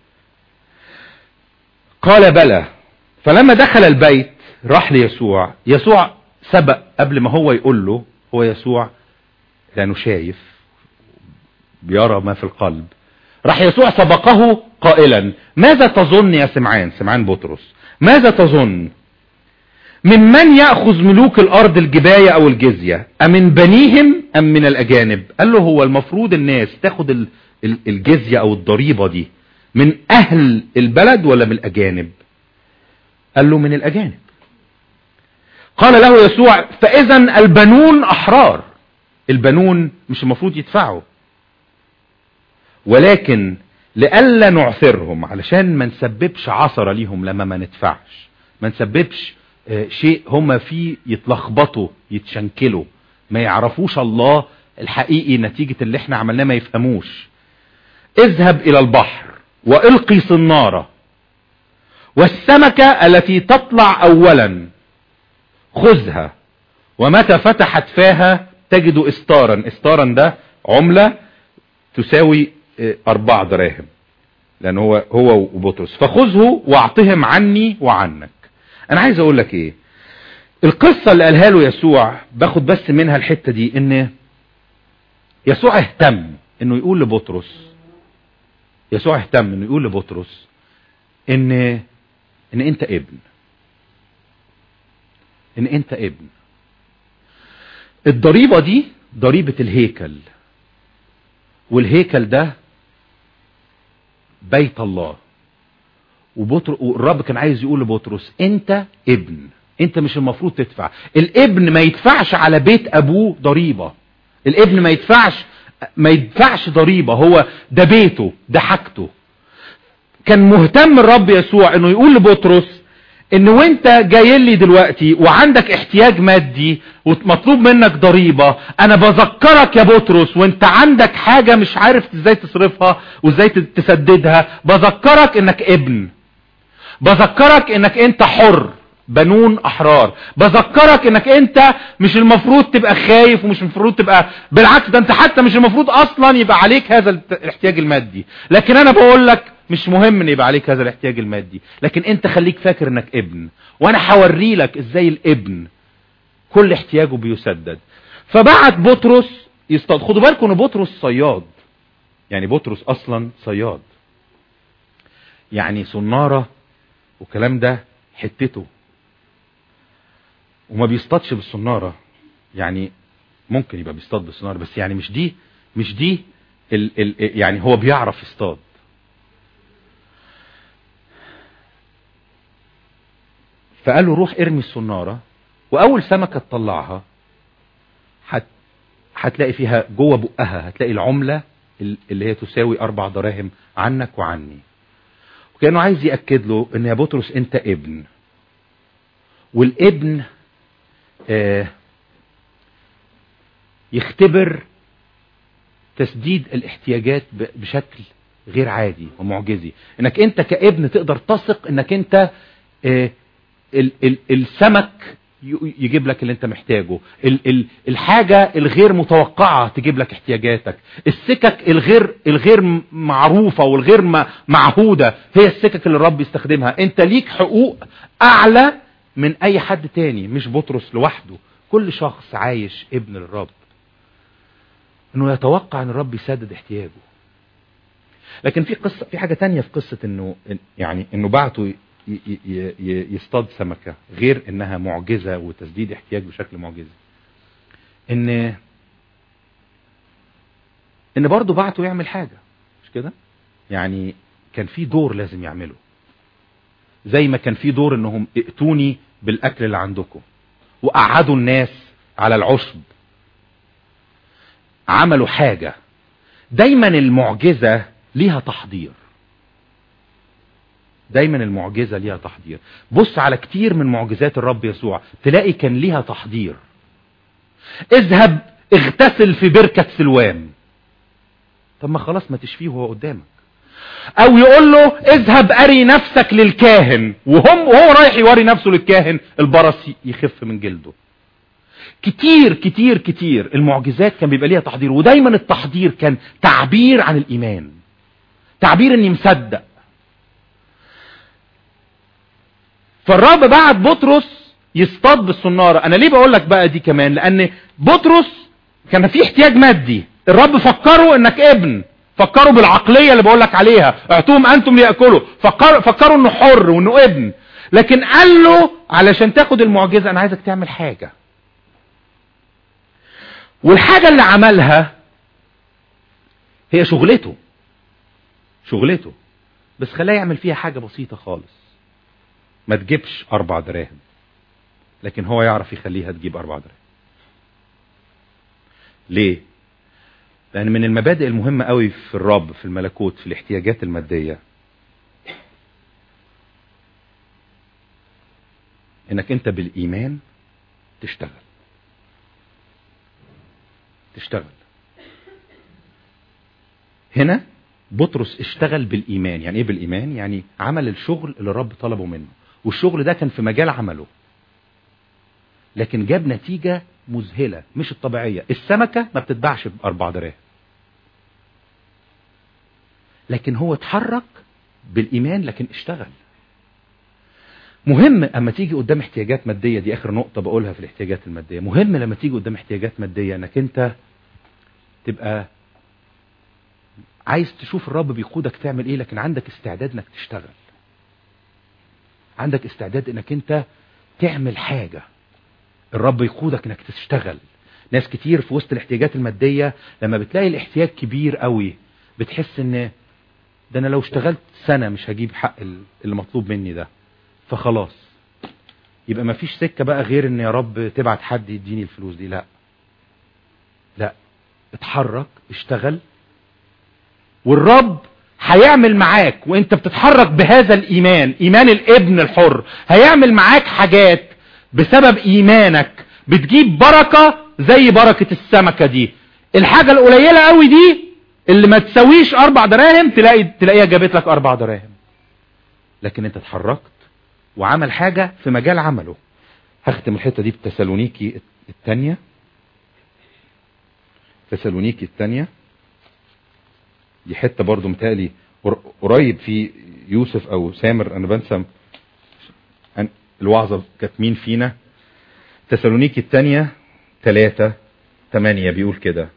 قال بلى فلما دخل البيت راح ليسوع يسوع سبق قبل ما هو يقول له هو يسوع لانه شايف بيرى ما في القلب راح يسوع سبقه قائلا ماذا تظن يا سمعان سمعان بطرس ماذا تظن ممن يأخذ ملوك الأرض الجباية أو الجزية أمن بنيهم أم من الأجانب قال له هو المفروض الناس تاخد ال- ال- الجزية أو الضريبة دي من أهل البلد ولا من الأجانب قال له من الأجانب قال له يسوع فإذا البنون أحرار البنون مش المفروض يدفعوا ولكن لئلا نعثرهم علشان ما نسببش عثرة ليهم لما ما ندفعش ما نسببش آه، شيء هم فيه يتلخبطوا يتشنكلوا ما يعرفوش الله الحقيقي نتيجة اللي احنا عملناه ما يفهموش اذهب الى البحر والقي صنارة والسمكة التي تطلع اولا خذها ومتى فتحت فاها تجد استارا استارا ده عملة تساوي آه، اربع دراهم لان هو هو وبطرس فخذه واعطهم عني وعنك انا عايز اقول لك ايه القصة اللي قالها له يسوع باخد بس منها الحتة دي ان يسوع اهتم انه يقول لبطرس يسوع اهتم انه يقول لبطرس ان ان انت ابن ان انت ابن الضريبة دي ضريبة الهيكل والهيكل ده بيت الله وبطر والرب كان عايز يقول لبطرس انت ابن انت مش المفروض تدفع الابن ما يدفعش على بيت ابوه ضريبة الابن ما يدفعش ما يدفعش ضريبة هو ده بيته ده حاجته كان مهتم الرب يسوع انه يقول لبطرس ان وانت جاي لي دلوقتي وعندك احتياج مادي ومطلوب منك ضريبة انا بذكرك يا بطرس وانت عندك حاجة مش عارف ازاي تصرفها وازاي تسددها بذكرك انك ابن بذكرك انك انت حر بنون احرار بذكرك انك انت مش المفروض تبقى خايف ومش المفروض تبقى بالعكس ده انت حتى مش المفروض اصلا يبقى عليك هذا الاحتياج المادي لكن انا بقول لك مش مهم ان يبقى عليك هذا الاحتياج المادي لكن انت خليك فاكر انك ابن وانا هوري لك ازاي الابن كل احتياجه بيسدد فبعت بطرس يصطاد خدوا بالكم ان بطرس صياد يعني بطرس اصلا صياد يعني صنارة والكلام ده حتته وما بيصطادش بالصنارة يعني ممكن يبقى بيصطاد بالصنارة بس يعني مش دي مش دي ال ال يعني هو بيعرف يصطاد فقال له روح ارمي الصنارة واول سمكة تطلعها هت هتلاقي فيها جوه بقها هتلاقي العملة اللي هي تساوي اربع دراهم عنك وعني وكانه عايز يأكد له ان يا بطرس انت ابن والابن آه يختبر تسديد الاحتياجات بشكل غير عادي ومعجزي انك انت كابن تقدر تثق انك انت آه ال ال السمك يجيب لك اللي انت محتاجه ال ال الحاجة الغير متوقعة تجيب لك احتياجاتك السكك الغير الغير معروفة والغير معهودة هي السكك اللي الرب يستخدمها انت ليك حقوق اعلى من اي حد تاني مش بطرس لوحده كل شخص عايش ابن للرب انه يتوقع ان الرب يسدد احتياجه لكن في قصة في حاجة تانية في قصة انه يعني انه بعته يصطاد سمكة غير انها معجزة وتسديد احتياج بشكل معجزي ان ان برضه بعته يعمل حاجة مش كده يعني كان في دور لازم يعمله زي ما كان في دور انهم ائتوني بالاكل اللي عندكم وقعدوا الناس على العشب عملوا حاجة دايما المعجزة ليها تحضير دايما المعجزة ليها تحضير بص على كتير من معجزات الرب يسوع تلاقي كان ليها تحضير اذهب اغتسل في بركة سلوام طب ما خلاص ما تشفيه وهو قدامك او يقول له اذهب اري نفسك للكاهن وهم وهو رايح يوري نفسه للكاهن البرص يخف من جلده كتير كتير كتير المعجزات كان بيبقى ليها تحضير ودايما التحضير كان تعبير عن الايمان تعبير اني مصدق فالرب بعت بطرس يصطاد بالصنارة انا ليه بقول لك بقى دي كمان لان بطرس كان في احتياج مادي الرب فكروا انك ابن فكروا بالعقلية اللي بقول لك عليها اعطوهم انتم ليأكلوا فكروا, فكروا انه حر وانه ابن لكن قال له علشان تاخد المعجزة انا عايزك تعمل حاجة والحاجة اللي عملها هي شغلته شغلته بس خلاه يعمل فيها حاجة بسيطة خالص ما تجيبش اربع دراهم لكن هو يعرف يخليها تجيب اربع دراهم ليه لان من المبادئ المهمة قوي في الرب في الملكوت في الاحتياجات المادية انك انت بالايمان تشتغل تشتغل هنا بطرس اشتغل بالايمان يعني ايه بالايمان يعني عمل الشغل اللي الرب طلبه منه والشغل ده كان في مجال عمله لكن جاب نتيجة مذهلة مش الطبيعية السمكة ما بتتباعش بأربع دراهم لكن هو اتحرك بالإيمان لكن اشتغل مهم اما تيجي قدام احتياجات مادية دي اخر نقطة بقولها في الاحتياجات المادية مهم لما تيجي قدام احتياجات مادية انك انت تبقى عايز تشوف الرب بيقودك تعمل ايه لكن عندك استعداد انك تشتغل عندك استعداد انك انت تعمل حاجة الرب يقودك انك تشتغل ناس كتير في وسط الاحتياجات المادية لما بتلاقي الاحتياج كبير قوي بتحس ان ده انا لو اشتغلت سنة مش هجيب حق اللي مطلوب مني ده فخلاص يبقى ما فيش سكة بقى غير ان يا رب تبعت حد يديني الفلوس دي لا لا اتحرك اشتغل والرب هيعمل معاك وانت بتتحرك بهذا الايمان ايمان الابن الحر هيعمل معاك حاجات بسبب ايمانك بتجيب بركة زي بركة السمكة دي الحاجة القليلة قوي دي اللي ما تسويش اربع دراهم تلاقي تلاقيها جابت لك اربع دراهم لكن انت اتحركت وعمل حاجة في مجال عمله هختم الحتة دي بتسالونيكي الثانية تسالونيكي الثانية دي حتة برضو متهيألي قريب في يوسف او سامر انا بنسى الوعظة كانت مين فينا تسالونيكي الثانية ثلاثة ثمانية بيقول كده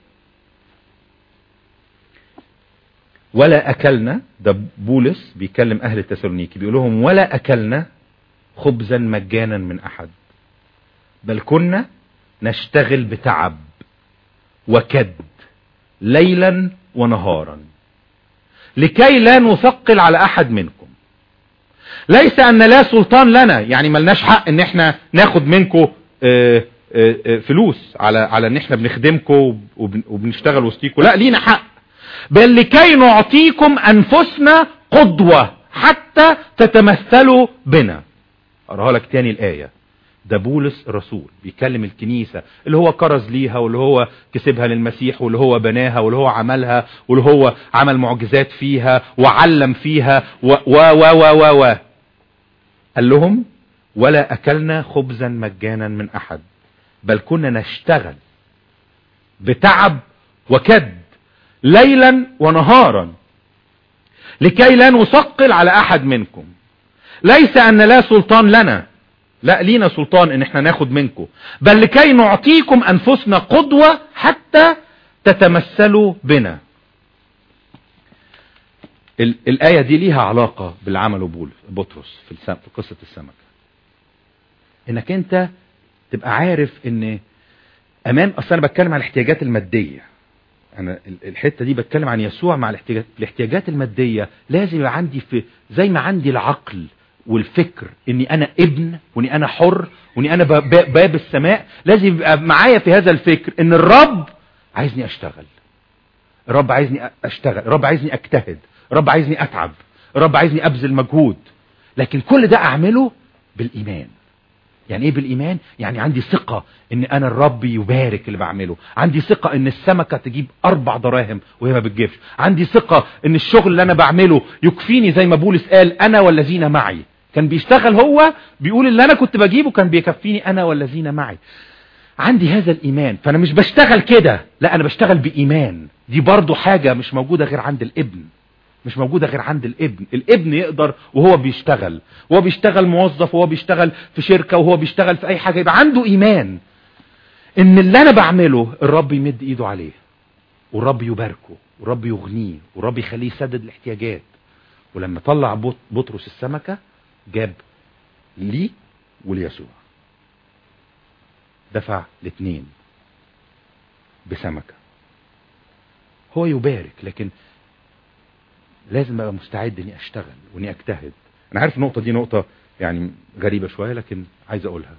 ولا أكلنا ده بولس بيكلم أهل تسالونيكي بيقول لهم ولا أكلنا خبزا مجانا من أحد بل كنا نشتغل بتعب وكد ليلا ونهارا لكي لا نثقل على أحد منكم ليس أن لا سلطان لنا يعني ملناش حق ان احنا ناخد منكم فلوس على على ان احنا بنخدمكم وبنشتغل وسطيكم لا لينا حق بل لكي نعطيكم أنفسنا قدوة حتى تتمثلوا بنا أراها لك تاني الآية ده بولس الرسول بيكلم الكنيسة اللي هو كرز ليها واللي هو كسبها للمسيح واللي هو بناها واللي هو عملها واللي هو عمل معجزات فيها وعلم فيها و و و و و, و. قال لهم ولا أكلنا خبزا مجانا من أحد بل كنا نشتغل بتعب وكد ليلا ونهارا لكي لا نثقل على احد منكم ليس ان لا سلطان لنا لا لينا سلطان ان احنا ناخد منكم بل لكي نعطيكم انفسنا قدوة حتى تتمثلوا بنا الآية دي ليها علاقة بالعمل بول بطرس في, السم... في قصة السمكة انك انت تبقى عارف ان امام اصلا انا بتكلم عن الاحتياجات المادية انا الحته دي بتكلم عن يسوع مع الاحتياجات الاحتياجات الماديه لازم يبقى عندي في زي ما عندي العقل والفكر اني انا ابن واني انا حر واني انا باب السماء لازم يبقى معايا في هذا الفكر ان الرب عايزني اشتغل الرب عايزني اشتغل الرب عايزني اجتهد الرب عايزني اتعب الرب عايزني ابذل مجهود لكن كل ده اعمله بالايمان يعني ايه بالايمان يعني عندي ثقة ان انا الرب يبارك اللي بعمله عندي ثقة ان السمكة تجيب اربع دراهم وهي ما بتجيبش عندي ثقة ان الشغل اللي انا بعمله يكفيني زي ما بولس قال انا والذين معي كان بيشتغل هو بيقول اللي انا كنت بجيبه كان بيكفيني انا والذين معي عندي هذا الايمان فانا مش بشتغل كده لا انا بشتغل بايمان دي برضو حاجة مش موجودة غير عند الابن مش موجودة غير عند الابن الابن يقدر وهو بيشتغل وهو بيشتغل موظف وهو بيشتغل في شركة وهو بيشتغل في اي حاجة يبقى عنده ايمان ان اللي انا بعمله الرب يمد ايده عليه والرب يباركه والرب يغنيه والرب يخليه يسدد الاحتياجات ولما طلع بط- بطرس السمكة جاب لي وليسوع دفع الاثنين بسمكة هو يبارك لكن لازم ابقى مستعد اني اشتغل واني اجتهد انا عارف النقطة دي نقطة يعني غريبة شوية لكن عايز اقولها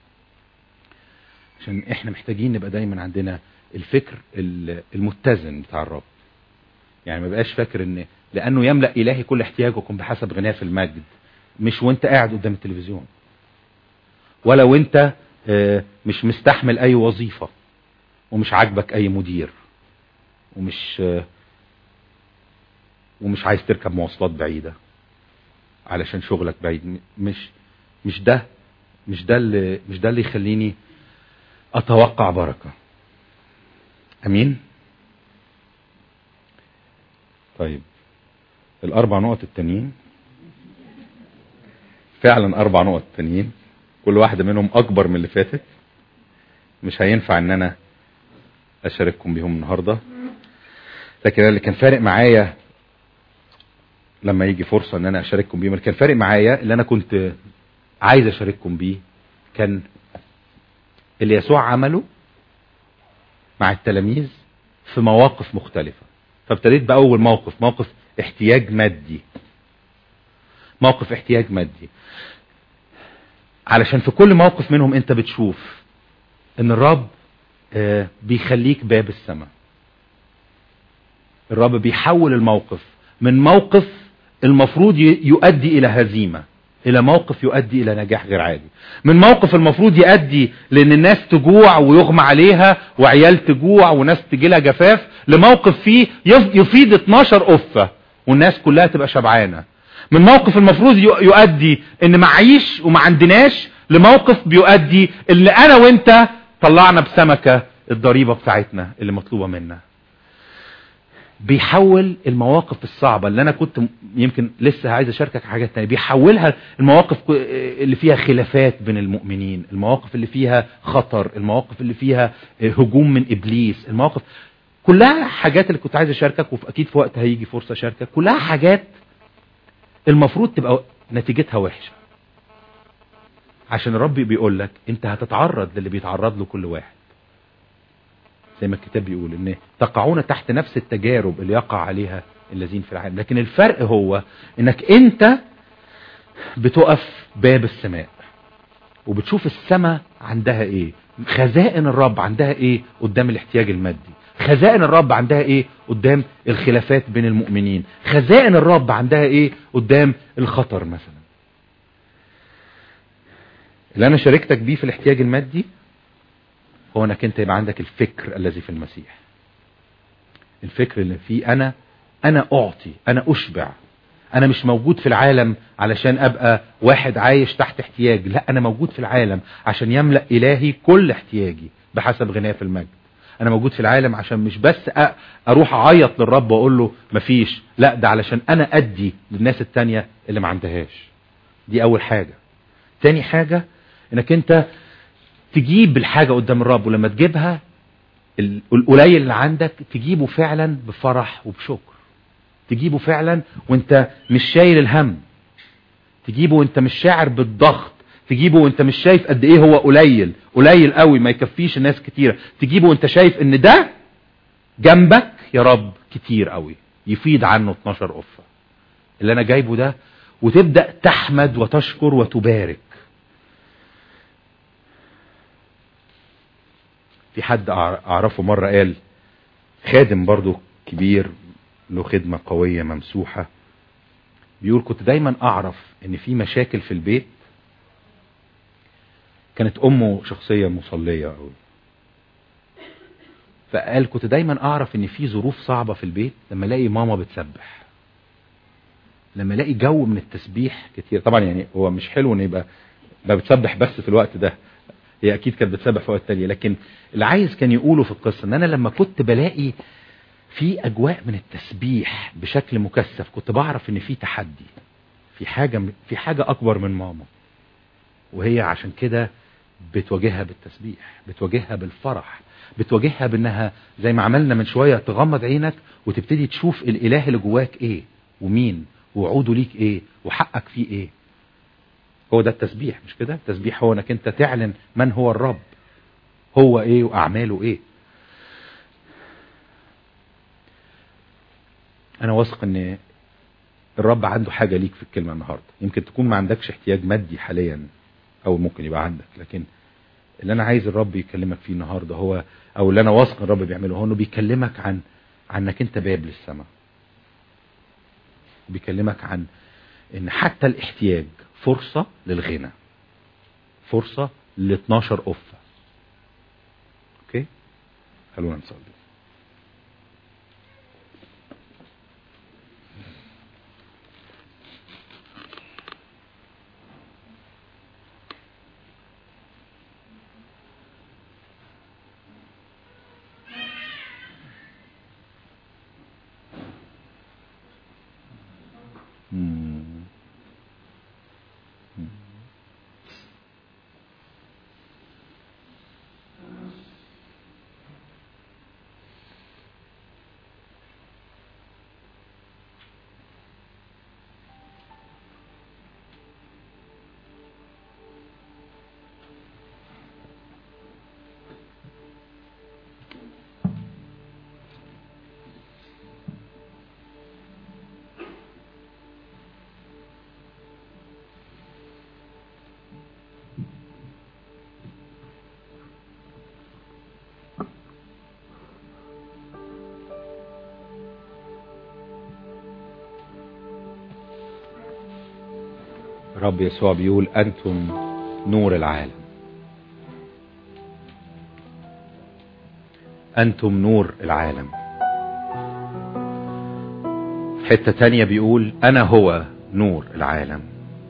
عشان احنا محتاجين نبقى دايما عندنا الفكر ال- المتزن بتاع الرب يعني ما بقاش فاكر ان لانه يملأ الهي كل احتياجكم بحسب غناه في المجد مش وانت قاعد قدام التلفزيون ولا وانت آه، مش مستحمل اي وظيفة ومش عاجبك اي مدير ومش آه، ومش عايز تركب مواصلات بعيدة علشان شغلك بعيد م- مش مش ده مش ده اللي مش ده اللي يخليني اتوقع بركة امين طيب الاربع نقط التانيين فعلا اربع نقط تانيين كل واحدة منهم اكبر من اللي فاتت مش هينفع ان انا اشارككم بيهم النهاردة لكن اللي كان فارق معايا لما يجي فرصة ان انا اشارككم بيهم اللي كان فارق معايا اللي انا كنت عايز اشارككم بيه كان اللي يسوع عمله مع التلاميذ في مواقف مختلفة فابتديت بأول موقف موقف احتياج مادي موقف احتياج مادي علشان في كل موقف منهم انت بتشوف ان الرب آه، بيخليك باب السماء الرب بيحول الموقف من موقف المفروض ي- يؤدي الى هزيمة الى موقف يؤدي الى نجاح غير عادي من موقف المفروض يؤدي لان الناس تجوع ويغمى عليها وعيال تجوع وناس تجيلها جفاف لموقف فيه يف- يفيد 12 قفة والناس كلها تبقى شبعانة من موقف المفروض ي- يؤدي ان معيش وما عندناش لموقف بيؤدي اللي انا وانت طلعنا بسمكة الضريبة بتاعتنا اللي مطلوبة منا بيحول المواقف الصعبة اللي انا كنت م- يمكن لسه عايز اشاركك حاجات تانية بيحولها المواقف ك- اللي فيها خلافات بين المؤمنين المواقف اللي فيها خطر المواقف اللي فيها هجوم من ابليس المواقف كلها حاجات اللي كنت عايز اشاركك واكيد في وقت هيجي فرصة اشاركك كلها حاجات المفروض تبقى نتيجتها وحشة عشان الرب بيقول لك انت هتتعرض للي بيتعرض له كل واحد زي ما الكتاب بيقول ان تقعون تحت نفس التجارب اللي يقع عليها الذين في العالم لكن الفرق هو انك انت بتقف باب السماء وبتشوف السماء عندها ايه خزائن الرب عندها ايه قدام الاحتياج المادي خزائن الرب عندها ايه قدام الخلافات بين المؤمنين خزائن الرب عندها ايه قدام الخطر مثلا اللي انا شاركتك بيه في الاحتياج المادي هو انك انت يبقى عندك الفكر الذي في المسيح الفكر اللي فيه انا انا اعطي انا اشبع انا مش موجود في العالم علشان ابقى واحد عايش تحت احتياج لا انا موجود في العالم عشان يملأ الهي كل احتياجي بحسب غناه في المجد انا موجود في العالم عشان مش بس أ- اروح اعيط للرب واقول له مفيش لا ده علشان انا ادي للناس التانية اللي ما عندهاش دي اول حاجة تاني حاجة انك انت تجيب الحاجة قدام الرب ولما تجيبها ال- القليل اللي عندك تجيبه فعلا بفرح وبشكر تجيبه فعلا وانت مش شايل الهم تجيبه وانت مش شاعر بالضغط تجيبه وانت مش شايف قد ايه هو قليل قليل قوي ما يكفيش الناس كتيرة تجيبه وانت شايف ان ده جنبك يا رب كتير قوي يفيد عنه 12 قفة اللي انا جايبه ده وتبدأ تحمد وتشكر وتبارك في حد أع- اعرفه مرة قال خادم برضو كبير له خدمة قوية ممسوحة بيقول كنت دايما اعرف ان في مشاكل في البيت كانت امه شخصية مصلية قوي فقال كنت دايما اعرف ان في ظروف صعبة في البيت لما الاقي ماما بتسبح لما الاقي جو من التسبيح كتير طبعا يعني هو مش حلو ان يبقى ما بتسبح بس في الوقت ده هي اكيد كانت بتسبح في وقت تانية لكن اللي عايز كان يقوله في القصة ان انا لما كنت بلاقي في اجواء من التسبيح بشكل مكثف كنت بعرف ان في تحدي في حاجة في حاجة اكبر من ماما وهي عشان كده بتواجهها بالتسبيح بتواجهها بالفرح بتواجهها بانها زي ما عملنا من شوية تغمض عينك وتبتدي تشوف الاله اللي جواك ايه ومين ووعوده ليك ايه وحقك فيه ايه هو ده التسبيح مش كده التسبيح هو انك انت تعلن من هو الرب هو ايه واعماله ايه انا واثق ان الرب عنده حاجة ليك في الكلمة النهاردة يمكن تكون ما عندكش احتياج مادي حاليا او ممكن يبقى عندك لكن اللي انا عايز الرب يكلمك فيه النهاردة هو او اللي انا واثق ان الرب بيعمله هو انه بيكلمك عن عنك انت باب للسماء بيكلمك عن ان حتى الاحتياج فرصة للغنى فرصة ل 12 أفة اوكي خلونا نصلي مم. رب يسوع بيقول أنتم نور العالم أنتم نور العالم حتة تانية بيقول أنا هو نور العالم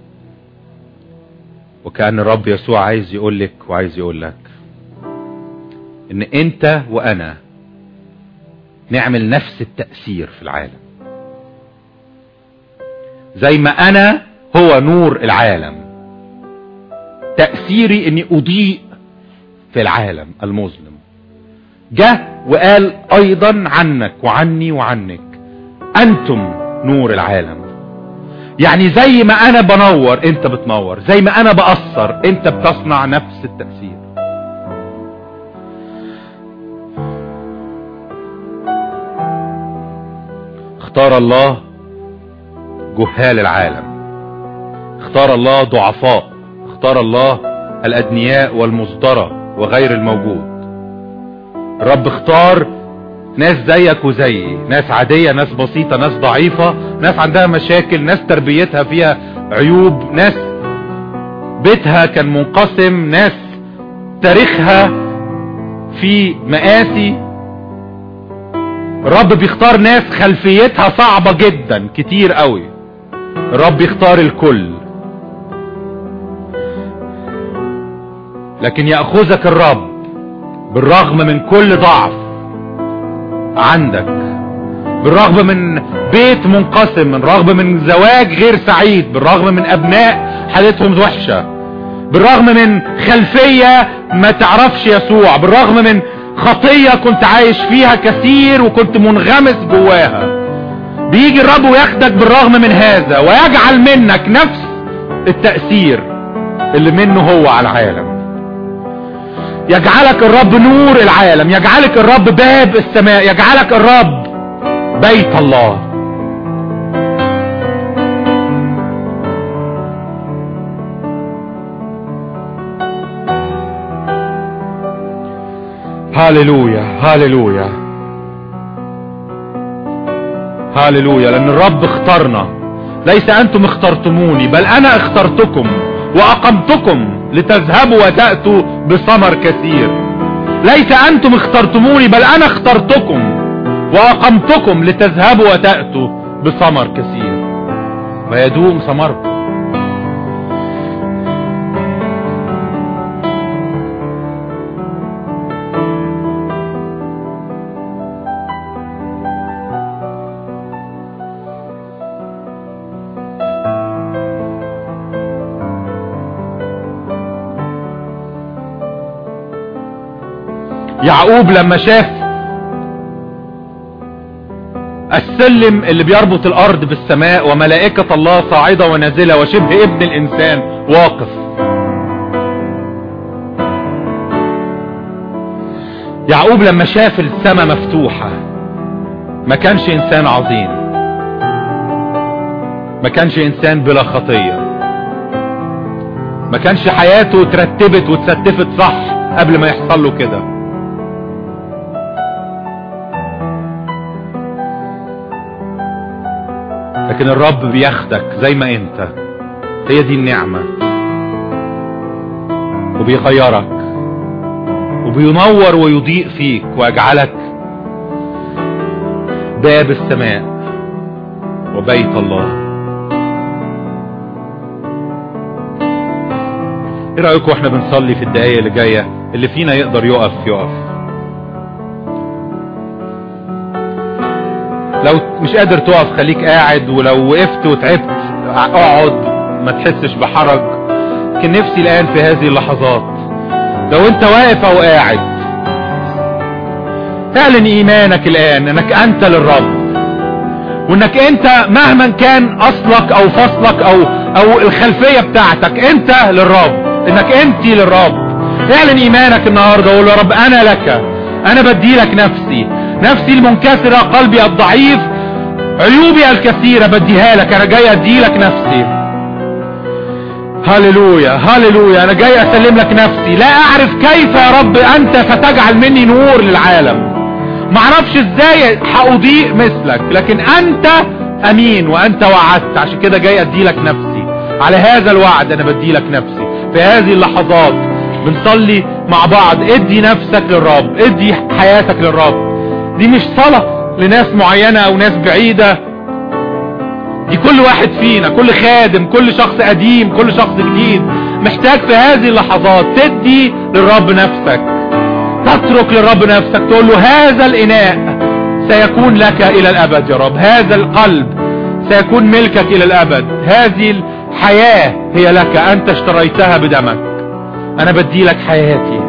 وكأن الرب يسوع عايز يقول لك وعايز يقول لك ان انت وانا نعمل نفس التأثير في العالم زي ما انا هو نور العالم تأثيري اني اضيء في العالم المظلم جه وقال ايضا عنك وعني وعنك انتم نور العالم يعني زي ما انا بنور انت بتنور زي ما انا بأثر انت بتصنع نفس التأثير اختار الله جهال العالم اختار الله ضعفاء اختار الله الادنياء والمصدرة وغير الموجود الرب اختار ناس زيك وزيي ناس عادية ناس بسيطة ناس ضعيفة ناس عندها مشاكل ناس تربيتها فيها عيوب ناس بيتها كان منقسم ناس تاريخها في مآسي الرب بيختار ناس خلفيتها صعبة جدا كتير قوي الرب يختار الكل لكن يأخذك الرب بالرغم من كل ضعف عندك بالرغم من بيت منقسم بالرغم من زواج غير سعيد بالرغم من ابناء حالتهم وحشة بالرغم من خلفية ما تعرفش يسوع بالرغم من خطية كنت عايش فيها كثير وكنت منغمس جواها بيجي الرب وياخدك بالرغم من هذا ويجعل منك نفس التأثير اللي منه هو على العالم يجعلك الرب نور العالم يجعلك الرب باب السماء يجعلك الرب بيت الله هاليلويا هاليلويا هاليلويا لان الرب اختارنا ليس انتم اخترتموني بل انا اخترتكم واقمتكم لتذهبوا وتأتوا بثمر كثير ليس انتم اخترتموني بل انا اخترتكم واقمتكم لتذهبوا وتأتوا بثمر كثير ويدوم ثمركم يعقوب لما شاف السلم اللي بيربط الارض بالسماء وملائكة الله صاعدة ونازلة وشبه ابن الانسان واقف يعقوب لما شاف السماء مفتوحة ما كانش انسان عظيم ما كانش انسان بلا خطية ما كانش حياته اترتبت واتستفت صح قبل ما يحصل له كده لكن الرب بياخدك زي ما انت هي دي النعمة وبيغيرك وبينور ويضيء فيك ويجعلك باب السماء وبيت الله ايه رأيكم واحنا بنصلي في الدقايق اللي جاية اللي فينا يقدر يقف يقف لو مش قادر تقف خليك قاعد ولو وقفت وتعبت اقعد ما تحسش بحرج لكن نفسي الان في هذه اللحظات لو انت واقف او قاعد اعلن ايمانك الان انك انت للرب وانك انت مهما كان اصلك او فصلك او او الخلفية بتاعتك انت للرب انك انت للرب اعلن ايمانك النهاردة وقول يا رب انا لك انا بدي لك نفسي نفسي المنكسرة قلبي الضعيف عيوبي الكثيرة بديها لك انا جاي ادي لك نفسي هللويا هللويا انا جاي اسلم لك نفسي لا اعرف كيف يا رب انت ستجعل مني نور للعالم معرفش ازاي هاضيء مثلك لكن انت امين وانت وعدت عشان كده جاي ادي لك نفسي على هذا الوعد انا بدي لك نفسي في هذه اللحظات بنصلي مع بعض ادي نفسك للرب ادي حياتك للرب دي مش صلاة لناس معينة او ناس بعيدة دي كل واحد فينا كل خادم كل شخص قديم كل شخص جديد محتاج في هذه اللحظات تدي للرب نفسك تترك للرب نفسك تقول له هذا الاناء سيكون لك الى الابد يا رب هذا القلب سيكون ملكك الى الابد هذه الحياة هي لك انت اشتريتها بدمك انا بدي لك حياتي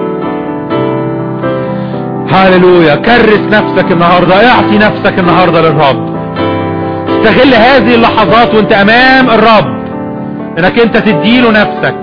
هاللويا كرس نفسك النهاردة اعطي نفسك النهاردة للرب استغل هذه اللحظات وانت امام الرب انك انت تديله نفسك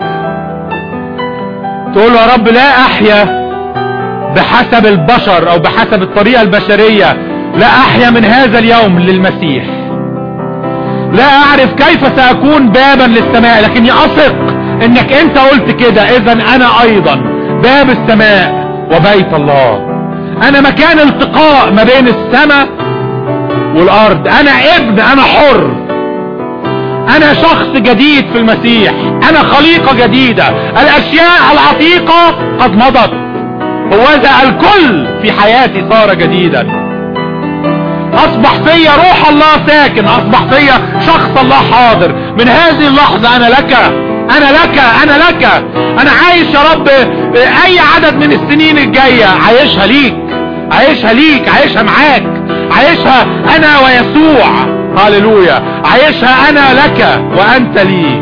تقول له يا رب لا احيا بحسب البشر او بحسب الطريقة البشرية لا احيا من هذا اليوم للمسيح لا اعرف كيف ساكون بابا للسماء لكني اثق انك انت قلت كده اذا انا ايضا باب السماء وبيت الله انا مكان التقاء ما بين السماء والارض انا ابن انا حر انا شخص جديد في المسيح انا خليقة جديدة الاشياء العتيقة قد مضت هوذا الكل في حياتي صار جديدا اصبح فيا روح الله ساكن اصبح فيا شخص الله حاضر من هذه اللحظة انا لك انا لك انا لك انا عايش يا رب اي عدد من السنين الجاية عايشها ليك عايشها ليك عايشها معاك عايشها انا ويسوع هاللويا عايشها انا لك وانت لي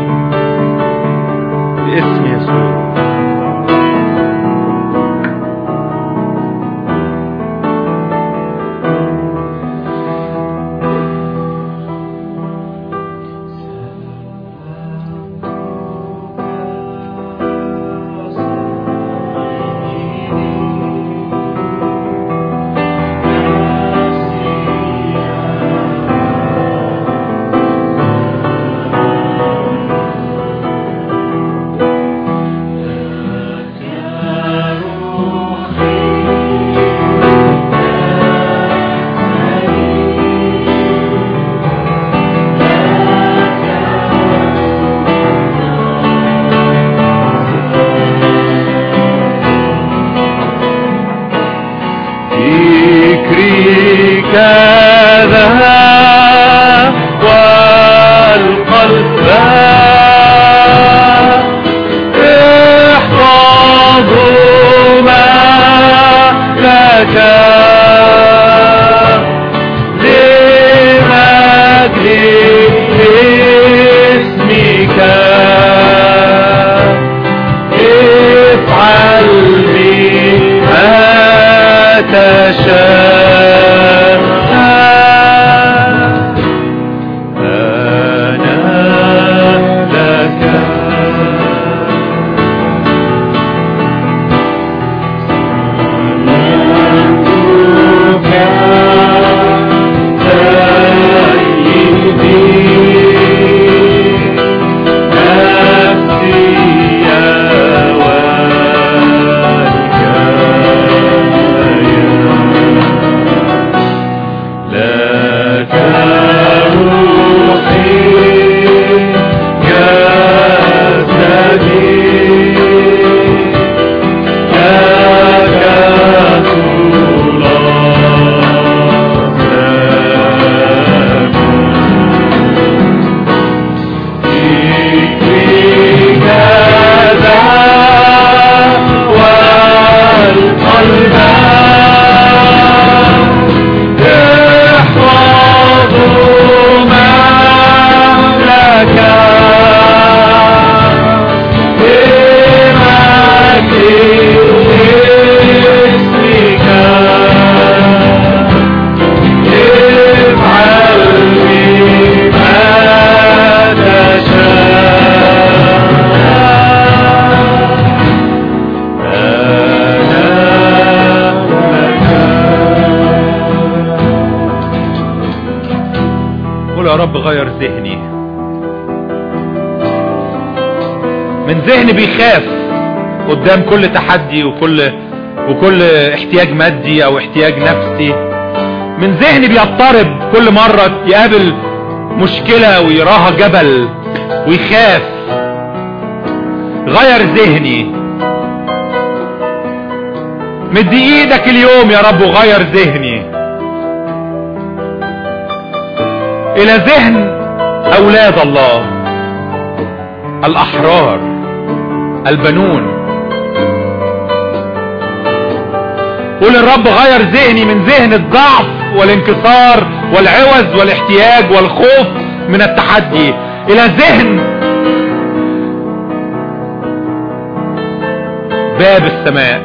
باسم يسوع فكري كذا والقلب احفظوا ما لك لمجد اسمك افعل بي ما رب غير ذهني من ذهن بيخاف قدام كل تحدي وكل وكل احتياج مادي او احتياج نفسي من ذهن بيضطرب كل مرة يقابل مشكلة ويراها جبل ويخاف غير ذهني مد ايدك اليوم يا رب وغير ذهني الى ذهن اولاد الله الاحرار البنون قول الرب غير ذهني من ذهن الضعف والانكسار والعوز والاحتياج والخوف من التحدي الى ذهن باب السماء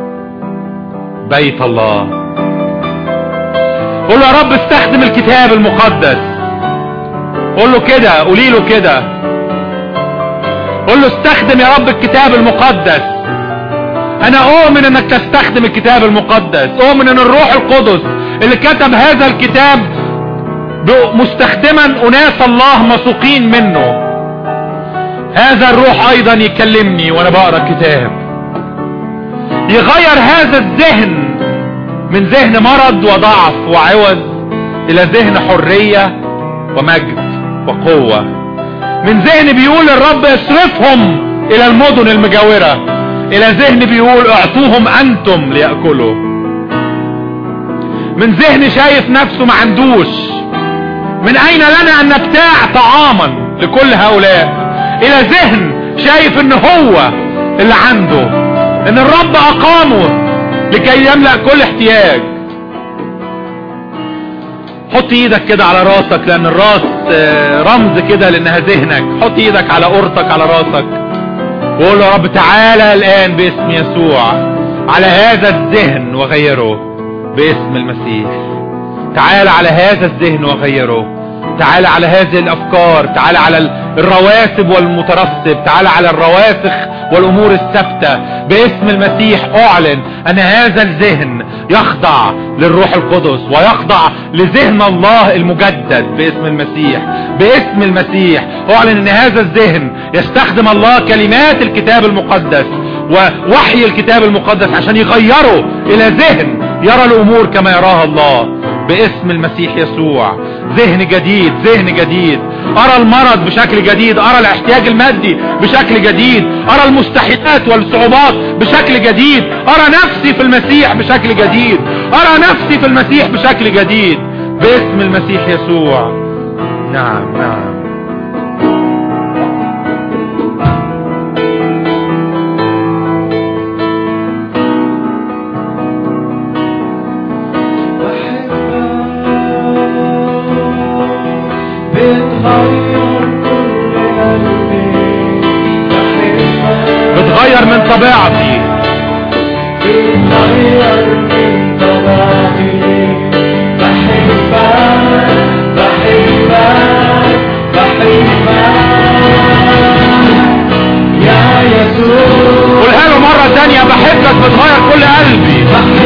بيت الله قول له يا رب استخدم الكتاب المقدس قول له كده قولي له كده قول له استخدم يا رب الكتاب المقدس انا اؤمن انك تستخدم الكتاب المقدس اؤمن ان الروح القدس اللي كتب هذا الكتاب مستخدما اناس الله مسوقين منه هذا الروح ايضا يكلمني وانا بقرا الكتاب يغير هذا الذهن من ذهن مرض وضعف وعوز الى ذهن حرية ومجد وقوة من ذهن بيقول الرب اصرفهم الى المدن المجاورة الى ذهن بيقول اعطوهم انتم ليأكلوا من ذهن شايف نفسه ما عندوش من اين لنا ان نبتاع طعاما لكل هؤلاء الى ذهن شايف ان هو اللي عنده ان الرب اقامه لكي يملأ كل احتياج حط ايدك كده على راسك لان الراس رمز كده لانها ذهنك حط ايدك على قرطك على راسك وقول يا رب تعالى الان باسم يسوع على هذا الذهن وغيره باسم المسيح تعالى على هذا الذهن وغيره تعالى على هذه الافكار تعالى على الرواسب والمترسب تعالى على الرواسخ والامور الثابتة باسم المسيح اعلن ان هذا الذهن يخضع للروح القدس ويخضع لذهن الله المجدد باسم المسيح باسم المسيح اعلن ان هذا الذهن يستخدم الله كلمات الكتاب المقدس ووحي الكتاب المقدس عشان يغيره الى ذهن يرى الامور كما يراها الله باسم المسيح يسوع ذهن جديد ذهن جديد ارى المرض بشكل جديد ارى الاحتياج المادي بشكل جديد ارى المستحيلات والصعوبات بشكل جديد ارى نفسي في المسيح بشكل جديد ارى نفسي في المسيح بشكل جديد باسم المسيح يسوع نعم نعم بتغير من طبيعتي بتغير من طبيعتي بحبك بحبك بحبك يا يسوع قولها له مرة تانية بحبك بتغير كل قلبي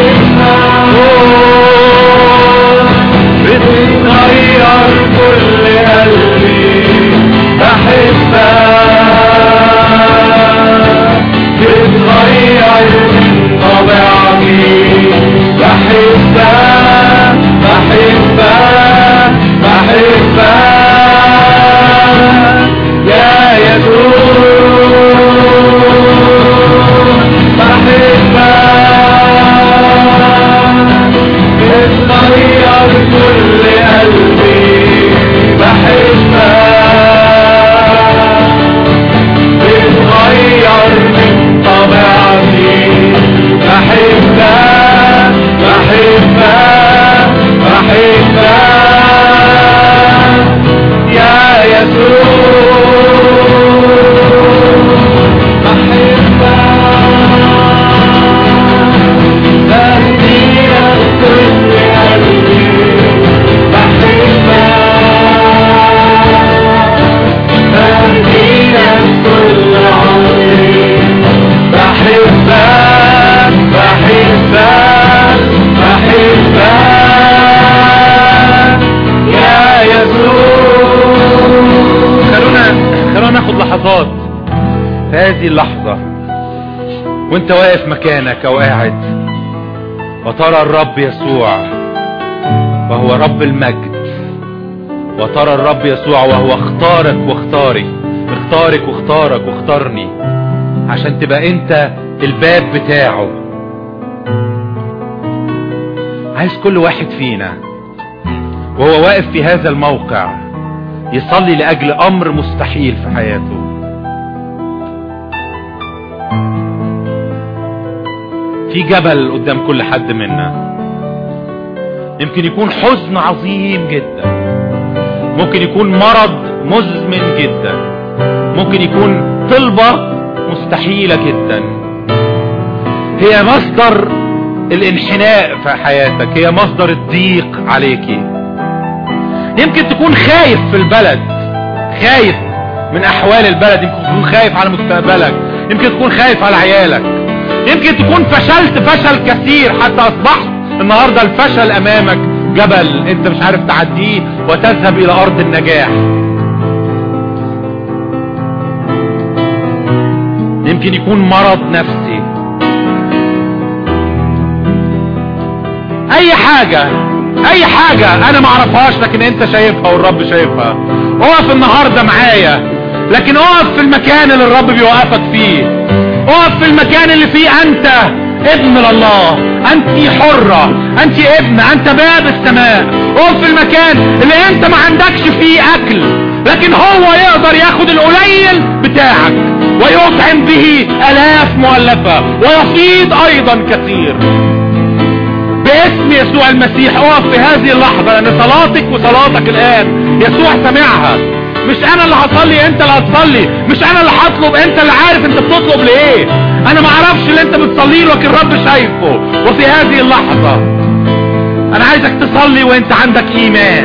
بتغير كل قلبي بحبك بتغير هذه اللحظة وانت واقف مكانك او قاعد وترى الرب يسوع وهو رب المجد وترى الرب يسوع وهو اختارك واختاري اختارك واختارك واختارني عشان تبقى انت الباب بتاعه عايز كل واحد فينا وهو واقف في هذا الموقع يصلي لأجل أمر مستحيل في حياته في جبل قدام كل حد منا يمكن يكون حزن عظيم جدا ممكن يكون مرض مزمن جدا ممكن يكون طلبة مستحيلة جدا هي مصدر الانحناء في حياتك هي مصدر الضيق عليكي يمكن تكون خايف في البلد خايف من احوال البلد يمكن تكون خايف على مستقبلك يمكن تكون خايف على عيالك يمكن تكون فشلت فشل كثير حتى اصبحت النهاردة الفشل امامك جبل انت مش عارف تعديه وتذهب الى ارض النجاح يمكن يكون مرض نفسي اي حاجة اي حاجة انا معرفهاش لكن انت شايفها والرب شايفها اقف النهاردة معايا لكن اقف في المكان اللي الرب بيوقفك فيه اقف في المكان اللي فيه انت ابن لله انت حرة انت ابن انت باب السماء اقف في المكان اللي انت ما عندكش فيه اكل لكن هو يقدر ياخد القليل بتاعك ويطعم به الاف مؤلفة ويفيض ايضا كثير باسم يسوع المسيح اقف في هذه اللحظة لان صلاتك وصلاتك الان يسوع سمعها مش انا اللي هصلي انت اللي هتصلي مش انا اللي هطلب انت اللي عارف انت بتطلب لايه انا ما اعرفش اللي انت بتصليه لكن الرب شايفه وفي هذه اللحظة انا عايزك تصلي وانت عندك ايمان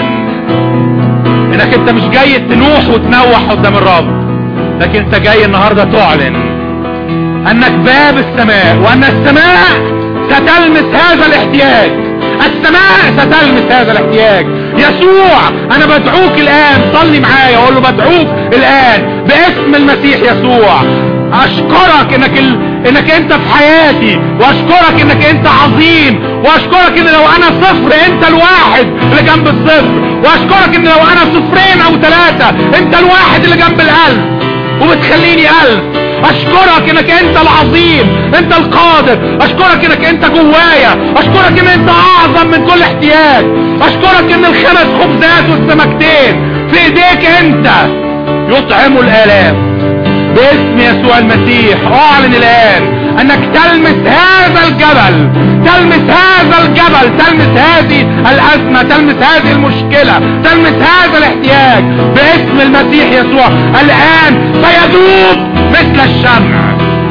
انك انت مش جاي تنوح وتنوح قدام الرب لكن انت جاي النهاردة تعلن انك باب السماء وان السماء ستلمس هذا الاحتياج السماء ستلمس هذا الاحتياج يسوع انا بدعوك الان صلي معايا اقول له بدعوك الان باسم المسيح يسوع اشكرك انك ال... انك انت في حياتي واشكرك انك انت عظيم واشكرك ان لو انا صفر انت الواحد اللي جنب الصفر واشكرك ان لو انا صفرين او ثلاثة انت الواحد اللي جنب الالف وبتخليني الف اشكرك انك انت العظيم انت القادر اشكرك انك انت جوايا اشكرك ان انت اعظم من كل احتياج اشكرك ان الخمس خبزات والسمكتين في ايديك انت يطعموا الالاف باسم يسوع المسيح اعلن الان انك تلمس هذا الجبل تلمس هذا الجبل تلمس هذه الازمة تلمس هذه المشكلة تلمس هذا الاحتياج باسم المسيح يسوع الان فيذوب مثل الشمع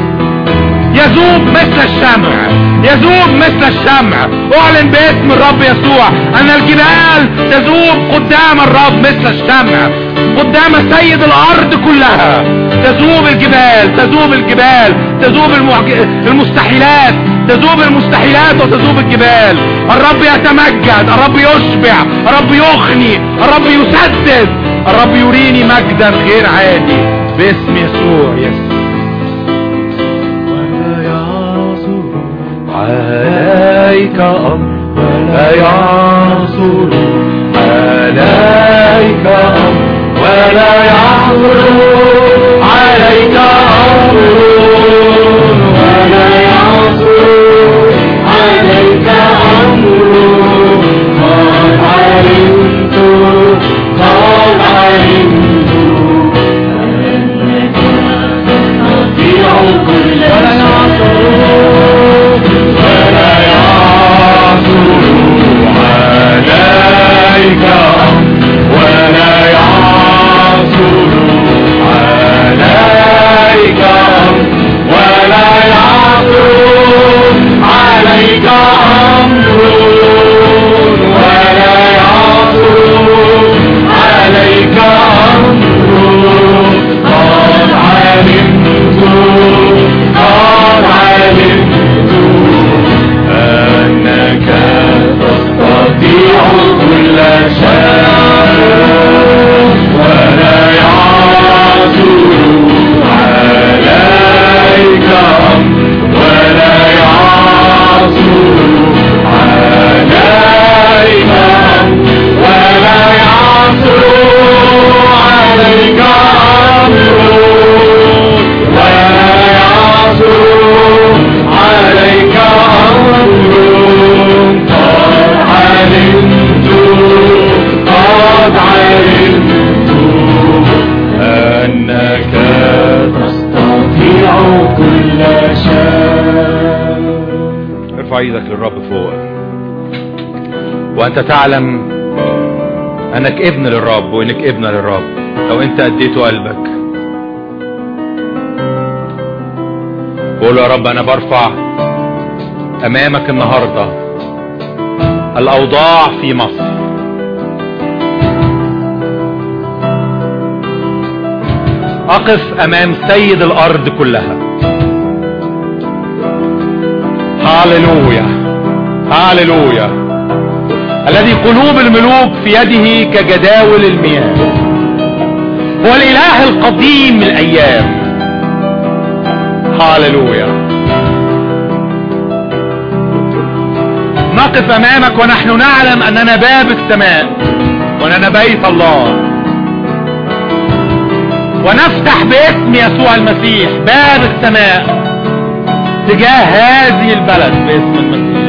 يذوب مثل الشمع يذوب مثل الشمع اعلن باسم الرب يسوع ان الجبال تذوب قدام الرب مثل الشمع قدام سيد الارض كلها تذوب الجبال تذوب الجبال تذوب المعج... المستحيلات تذوب المستحيلات وتذوب الجبال الرب يتمجد الرب يشبع الرب يغني الرب يسدد الرب يريني مجدا غير عادي باسم يسوع يسوع عليك أمر ولا يعصر عليك أمر ولا يعصر عليك أمر ولا يعصر عليك أمر قد علمت قد علمت أنك تستطيع كل ولا يعصر ولا يعصر عليك ولا يعصر ارفع ايدك للرب فوق وانت تعلم انك ابن للرب وانك ابنة للرب لو انت اديته قلبك قول يا رب انا برفع امامك النهاردة الاوضاع في مصر اقف امام سيد الارض كلها هاللويا هاللويا الذي قلوب الملوك في يده كجداول المياه هو الاله القديم الايام هاللويا نقف امامك ونحن نعلم اننا باب السماء واننا بيت الله ونفتح باسم يسوع المسيح باب السماء تجاه هذه البلد باسم المسيح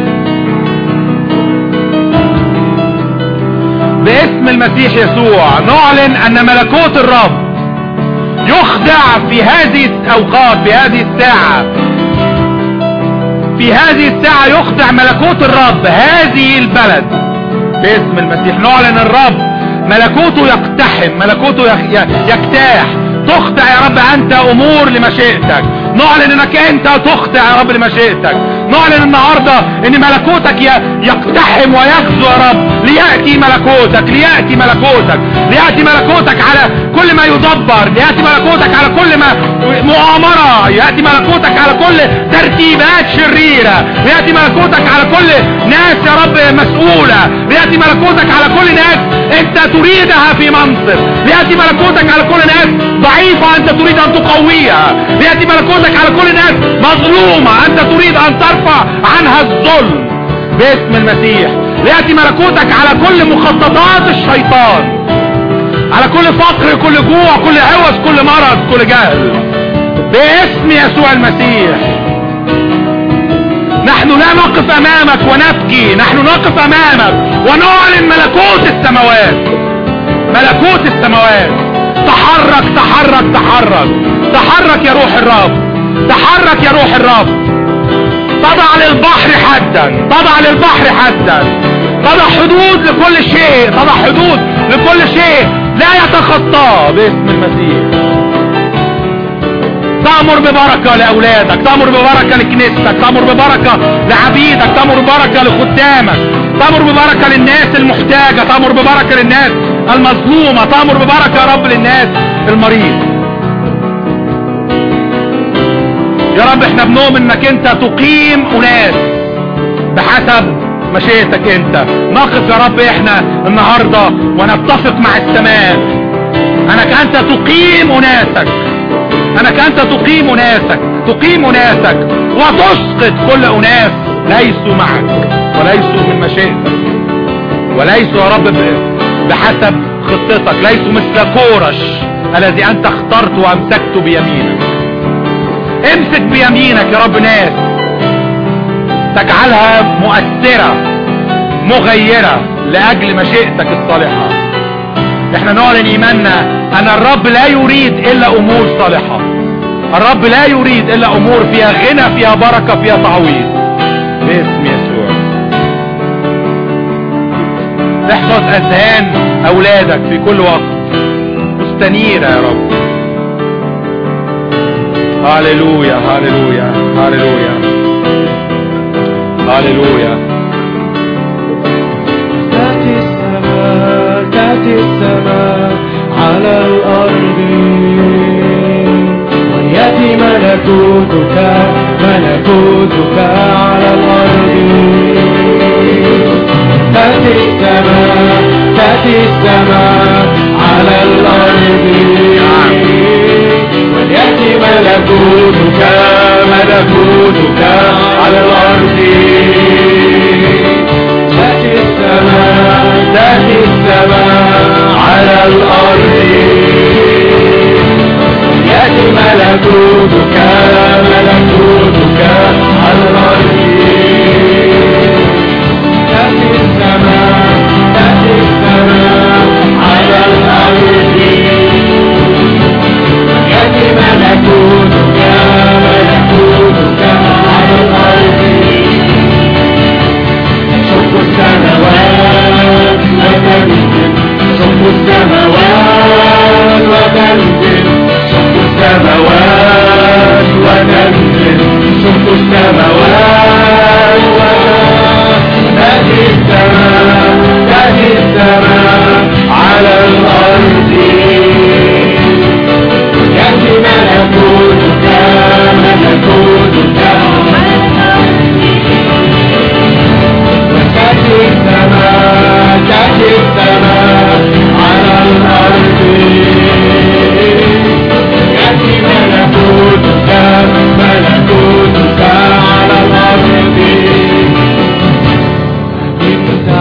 باسم المسيح يسوع نعلن ان ملكوت الرب يخدع في هذه الاوقات في هذه الساعة في هذه الساعة يخدع ملكوت الرب هذه البلد باسم المسيح نعلن الرب ملكوته يقتحم ملكوته يجتاح تخضع يا رب انت امور لمشيئتك نعلن انك انت تخضع يا رب لمشيئتك نعلن النهاردة ان ملكوتك يقتحم ويغزو يا رب ليأتي ملكوتك ليأتي ملكوتك ليأتي ملكوتك على كل ما يدبر ليأتي ملكوتك على كل ما مؤامرة يأتي ملكوتك على كل ترتيبات شريرة ليأتي ملكوتك على كل ناس يا رب مسؤولة ليأتي ملكوتك على كل ناس انت تريدها في منصب ليأتي ملكوتك على كل ناس ضعيفة انت تريد ان تقويها ليأتي ملكوتك على كل ناس مظلومة انت تريد ان ترفع عنها الظلم باسم المسيح ليأتي ملكوتك على كل مخططات الشيطان على كل فقر كل جوع كل عوز كل مرض كل جهل باسم يسوع المسيح نحن لا نقف امامك ونبكي نحن نقف امامك ونعلن ملكوت السماوات ملكوت السماوات تحرك تحرك تحرك تحرك يا روح الرب تحرك يا روح الرب تضع للبحر حدا تضع للبحر حدا تضع حدود لكل شيء تضع حدود لكل شيء لا يتخطاه باسم المسيح تأمر ببركة لأولادك تأمر ببركة لكنيستك تأمر ببركة لعبيدك تأمر ببركة لخدامك تأمر ببركة للناس المحتاجة تأمر ببركة للناس المظلومة تأمر ببركة يا رب للناس المريض يا رب احنا بنؤمن انك انت تقيم اناس بحسب مشيئتك انت نقف يا رب احنا النهاردة ونتفق مع السماء انك انت تقيم اناسك انك انت تقيم اناسك تقيم اناسك وتسقط كل اناس ليسوا معك وليسوا من مشيئتك وليسوا يا رب بحسب خطتك ليسوا مثل كورش الذي انت اخترت وامسكت بيمينك امسك بيمينك يا رب ناس تجعلها مؤثرة مغيرة لاجل مشيئتك الصالحة احنا نعلن ايماننا ان الرب لا يريد الا امور صالحة الرب لا يريد الا امور فيها غنى فيها بركة فيها تعويض باسم يسوع تحفظ اذهان اولادك في كل وقت مستنيرة يا رب هاليلويا هاليلويا هاليلويا هاليلويا تأتي السماء تأتي السماء على الأرض ويأتي ملكوتك ملكوتك على الأرض تأتي السماء تأتي السماء على الأرض ويأتي ملكوتك ملكوتك على الأرض تأتي السماء تأتي السماء على الأرض يأتي ملكوتك ملكوتك على الأرض تأتي السماء تأتي السماء على الأرض يأتي ملكوتك ملكوتك على الأرض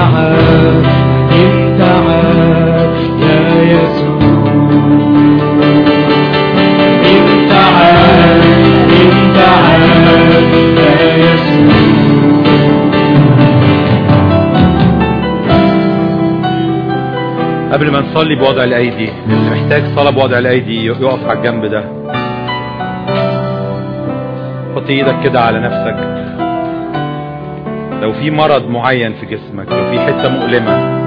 تعال انت تعال يا يسوع انت تعال انت تعال يا يسوع قبل ما نصلي بوضع الايدي اللي محتاج صلاة بوضع الايدي يقف على الجنب ده حط ايدك كده على نفسك لو في مرض معين في جسمك لو في حتة مؤلمة